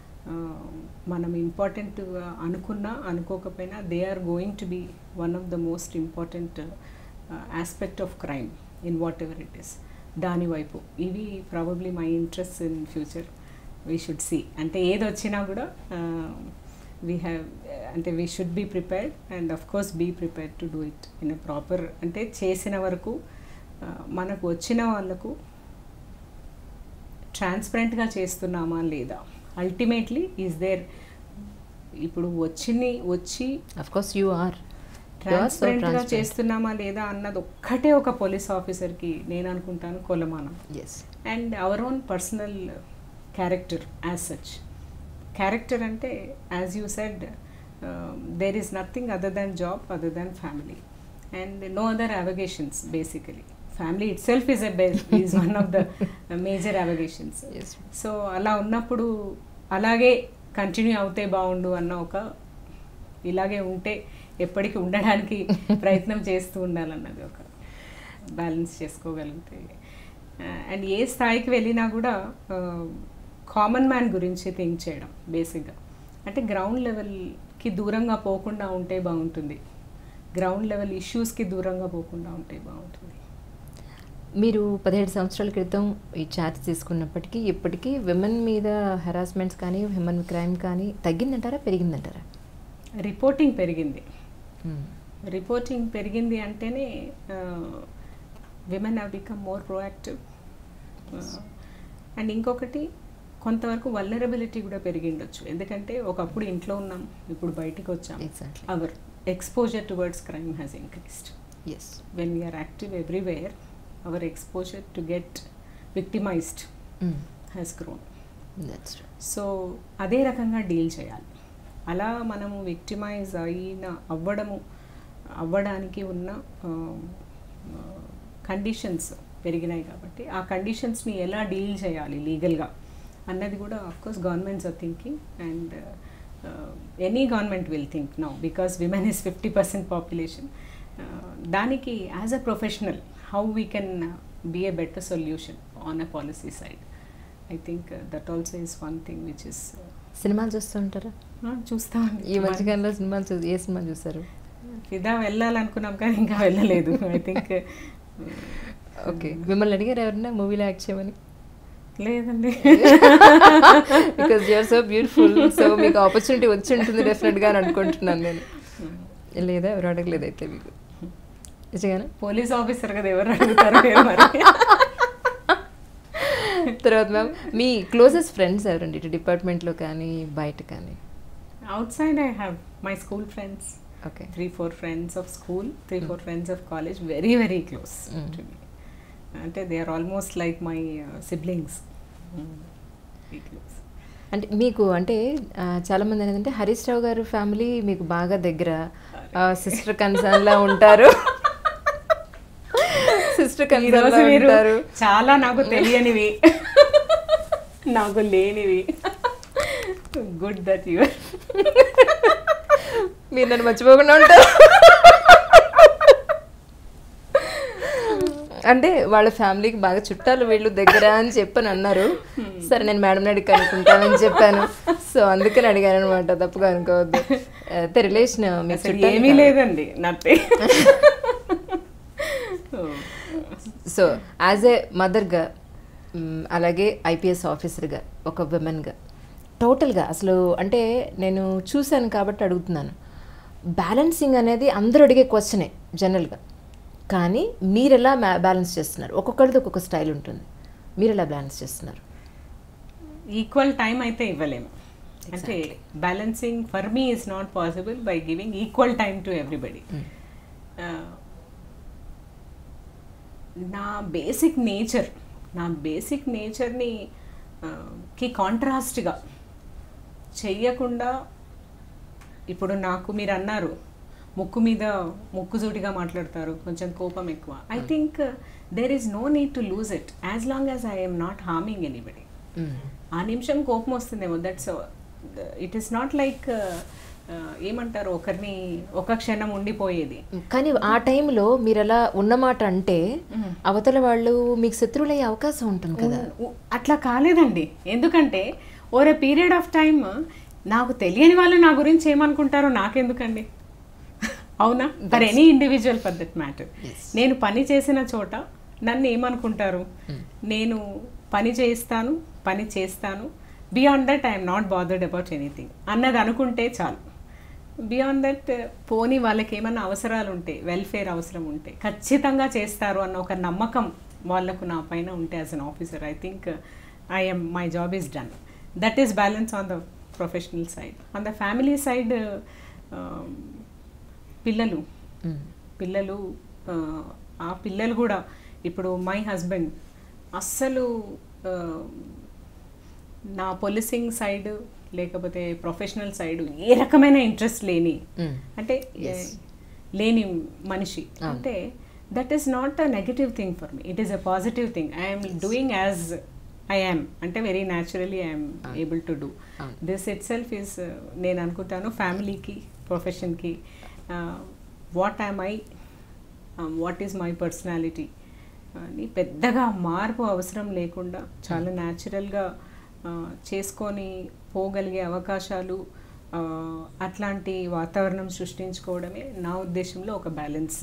మనం ఇంపార్టెంట్గా అనుకున్నా అనుకోకపోయినా they are going to be one of the most important aspect of crime in whatever it is దాని వైపు ఇవి probably my interest in future we should see అంటే ఏది వచ్చినా కూడా వీ హ్యావ్ అంటే we should be prepared and of course be prepared to do it in a proper అంటే చేసిన వరకు uh, మనకు వచ్చిన వాళ్ళకు ట్రాన్స్పరెంట్గా చేస్తున్నామా లేదా అల్టిమేట్లీ ఈజ్ దేర్ ఇప్పుడు వచ్చింది వచ్చి అఫ్ కోర్స్ యూ ఆర్ ట్రాన్స్పరెంట్గా చేస్తున్నామా లేదా అన్నది ఒక్కటే ఒక పోలీస్ ఆఫీసర్కి నేను అనుకుంటాను కొలమానం yes and our own personal character as such character అంటే as you said there is nothing other than job other than family and no other obligations basically family itself is a is one of the major obligations yes so అలా ఉన్నప్పుడు అలాగే continue అవుతే బాగుండు అన్న ఒక ఇలాగే ఉంటే ఎప్పటికీ ఉండడానికి ప్రయత్నం చేస్తూ ఉండాలన్నది ఒక బ్యాలెన్స్ చేసుకోగలిగితే అండ్ ఏ స్థాయికి వెళ్ళినా కూడా కామన్ మ్యాన్ గురించి థింక్ చేయడం బేసిక్గా అంటే గ్రౌండ్ లెవెల్కి దూరంగా పోకుండా ఉంటే బాగుంటుంది గ్రౌండ్ లెవెల్ ఇష్యూస్కి దూరంగా పోకుండా ఉంటే బాగుంటుంది మీరు పదిహేడు సంవత్సరాల క్రితం ఈ ఛార్జ్ తీసుకున్నప్పటికీ ఇప్పటికీ విమెన్ మీద హెరాస్మెంట్స్ కానీ హ్యూమన్ క్రైమ్ కానీ తగ్గిందంటారా పెరిగిందంటారా రిపోర్టింగ్ పెరిగింది రిపోర్టింగ్ పెరిగింది అంటేనే women have become more proactive and ఇంకొకటి కొంతవరకు వల్నరబిలిటీ కూడా పెరిగిండొచ్చు ఎందుకంటే ఒకప్పుడు ఇంట్లో ఉన్నాం ఇప్పుడు బయటికి వచ్చాం exactly our exposure towards crime has increased yes when we're active everywhere our exposure to get victimized has grown that's so అదే రకంగా డీల్ చేయాలి అలా మనము విక్టిమైజ్ అయిన అవ్వడము అవ్వడానికి ఉన్న కండిషన్స్ పెరిగినాయి కాబట్టి ఆ కండిషన్స్ని ఎలా డీల్ చేయాలి లీగల్గా అన్నది కూడా course governments are thinking and any government will think now because women is fifty percent population దానికి as a professional how we can be a better solution on a policy side I think that also is one thing which is సినిమాలు చూస్తుంటారా చూస్తామండి ఈ మధ్యకాలంలో సినిమాలు చూ ఏ cinema చూసారు ఫిదా వెళ్ళాలనుకున్నాం కానీ ఇంకా వెళ్ళలేదు ఐ థింక్ ఓకే మిమ్మల్ని అడిగారు ఎవరన్నా మూవీలో యాక్ట్ చేయమని లేదండి because you're so beautiful so మీకు ఆపర్చునిటీ వచ్చి ఉంటుంది డెఫినెట్గా అని అనుకుంటున్నాను నేను లేదా ఎవరు అడగలేదు అయితే మీకు నిజంగానే పోలీస్ ఆఫీసర్ కదా ఎవరు అడుగుతారు మీరు మరి తర్వాత మ్యామ్ మీ క్లోజెస్ట్ ఫ్రెండ్స్ ఎవరండి ఇటు డిపార్ట్మెంట్లో కానీ బయట కానీ outside I have my school friends okay three four friends of school three four friends of college very very close Mm. To me అంటే they are almost like my siblings close అంటే మీకు అంటే ఆ, చాలా మంది అనేది అంటే హరీష్ రావు గారు ఫ్యామిలీ మీకు బాగా దగ్గర సిస్టర్ కన్సర్న్ లా ఉంటారు సిస్టర్ కన్సర్న్ ఈరోజు లా మీరు ఉంటారు చాలా నాకు తెలియనివి నాకు లేనివి గుడ్ దట్ యు మీరు నన్ను మర్చిపోకుండా ఉంటారు అంటే వాళ్ళ ఫ్యామిలీకి బాగా చుట్టాలు వీళ్ళు దగ్గర అని చెప్పని అన్నారు సరే నేను మేడం అడిగి కనుక్కుంటానని చెప్పాను సో అందుకని అడిగాను అనమాట తప్పుగా అనుకోవద్దు అయితే రిలేషన్ మీ అసలు చుట్టాలు ఏమీ లేదండి నథింగ్ సో యాజ్ ఏ మదర్గా అలాగే ఐపీఎస్ ఆఫీసర్గా ఒక విమెన్గా టోటల్గా అసలు అంటే నేను చూశాను కాబట్టి అడుగుతున్నాను బ్యాలెన్సింగ్ అనేది అందరూ అడిగే క్వశ్చనే జనరల్గా కానీ మీరు ఎలా బ్యాలెన్స్ చేస్తున్నారు ఒక్కొక్కరిది ఒక్కొక్క స్టైల్ ఉంటుంది మీరు ఎలా బ్యాలెన్స్ చేస్తున్నారు ఈక్వల్ టైం అయితే ఇవ్వలేము అంటే balancing for me is not possible by giving equal time to everybody నా బేసిక్ నేచర్ నా బేసిక్ నేచర్ని కి కాంట్రాస్ట్గా చెయ్యకుండా ఇప్పుడు నాకు మీరు అన్నారు ముక్కు మీద ముక్కు సూటిగా మాట్లాడతారు కొంచెం కోపం ఎక్కువ I think there is no need to lose it as long as I'm not harming anybody ఆ నిమిషం కోపం వస్తుందేమో that's it is not like ఏమంటారు ఒకరిని ఒక క్షణం ఉండిపోయేది కానీ ఆ టైంలో మీరు అలా ఉన్నమాట అంటే అవతల వాళ్ళు మీకు శత్రువులయ్యే అవకాశం ఉంటుంది కదా ఉ- అట్లా కాలేదండి ఎందుకంటే over a period of time నాకు తెలియని వాళ్ళు నా గురించి ఏమనుకుంటారో నాకెందుకండి అవునా for any individual for that matter నేను పని చేసిన చోట నన్ను ఏమనుకుంటారు నేను పని చేస్తాను పని చేస్తాను beyond that I'm not bothered about anything అన్నది అనుకుంటే చాలు బియాండ్ దట్ పోనీ వాళ్ళకి ఏమైనా అవసరాలు ఉంటే వెల్ఫేర్ అవసరం ఉంటే ఖచ్చితంగా చేస్తారు అన్న ఒక నమ్మకం వాళ్ళకు నా పైన ఉంటే as an officer I think I'm my job is done that is balance on the professional side on the family side పిల్లలు Mm. పిల్లలు ఆ, ఆ పిల్లలు కూడా ఇప్పుడు మై హస్బెండ్ అస్సలు ఆ, నా పొలిసింగ్ సైడ్ లేకపోతే ప్రొఫెషనల్ సైడ్ ఏ రకమైన ఇంట్రెస్ట్ లేని Mm. అంటే ఏ, లేని మనిషి అంటే that is not a negative thing for me it is a positive thing I'm doing as I am అంటే very naturally I'm able to do this itself is నేను అనుకుంటాను ఫ్యామిలీకి ప్రొఫెషన్కి what I'm I what is my personality అని పెద్దగా మార్పు అవసరం లేకుండా చాలా న్యాచురల్గా చేసుకొని పోగలిగే అవకాశాలు ఆ, అట్లాంటి వాతావరణం సృష్టించుకోవడమే నా ఉద్దేశంలో ఒక balance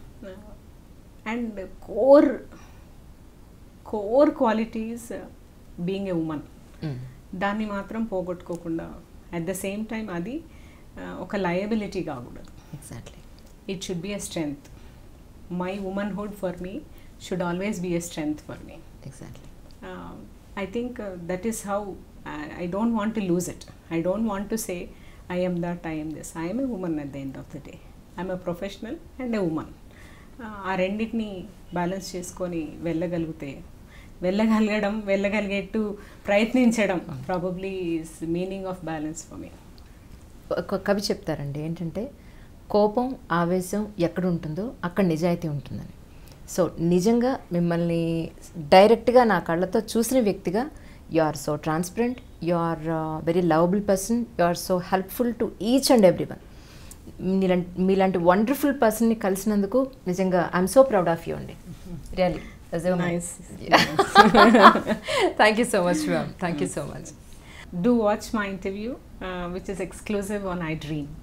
and core core qualities being a woman Mm. దాన్ని మాత్రం పోగొట్టుకోకుండా అట్ ద సేమ్ టైం అది ఆ, ఒక లయబిలిటీ కాకూడదు Exactly. It should be a strength my womanhood for me should always be a strength for me Exactly. I think that is how I don't want to lose it I don't want to say I am that I am this I'm a woman at the end of the day I'm a professional and a woman ఆ రెండింటిని balance చేసుకొని వెళ్ళగలిగితే వెళ్ళగలగడం వెళ్ళగలిగేట్టు ప్రయత్నించడం probably is meaning of balance for me ఒక కవి చెప్తారండి ఏంటంటే కోపం ఆవేశం ఎక్కడ ఉంటుందో అక్కడ నిజాయితీ ఉంటుందని సో నిజంగా మిమ్మల్ని డైరెక్ట్గా నా కళ్ళతో చూసిన వ్యక్తిగా you are so transparent you are very lovable person you are so helpful to each and every one మీలాంటి మీలాంటి వండర్ఫుల్ పర్సన్ని కలిసినందుకు నిజంగా I'm so proud of you అండి really Nice. Thank you so much ma'am thank you so much Do watch my interview, uh, which is exclusive on iDream.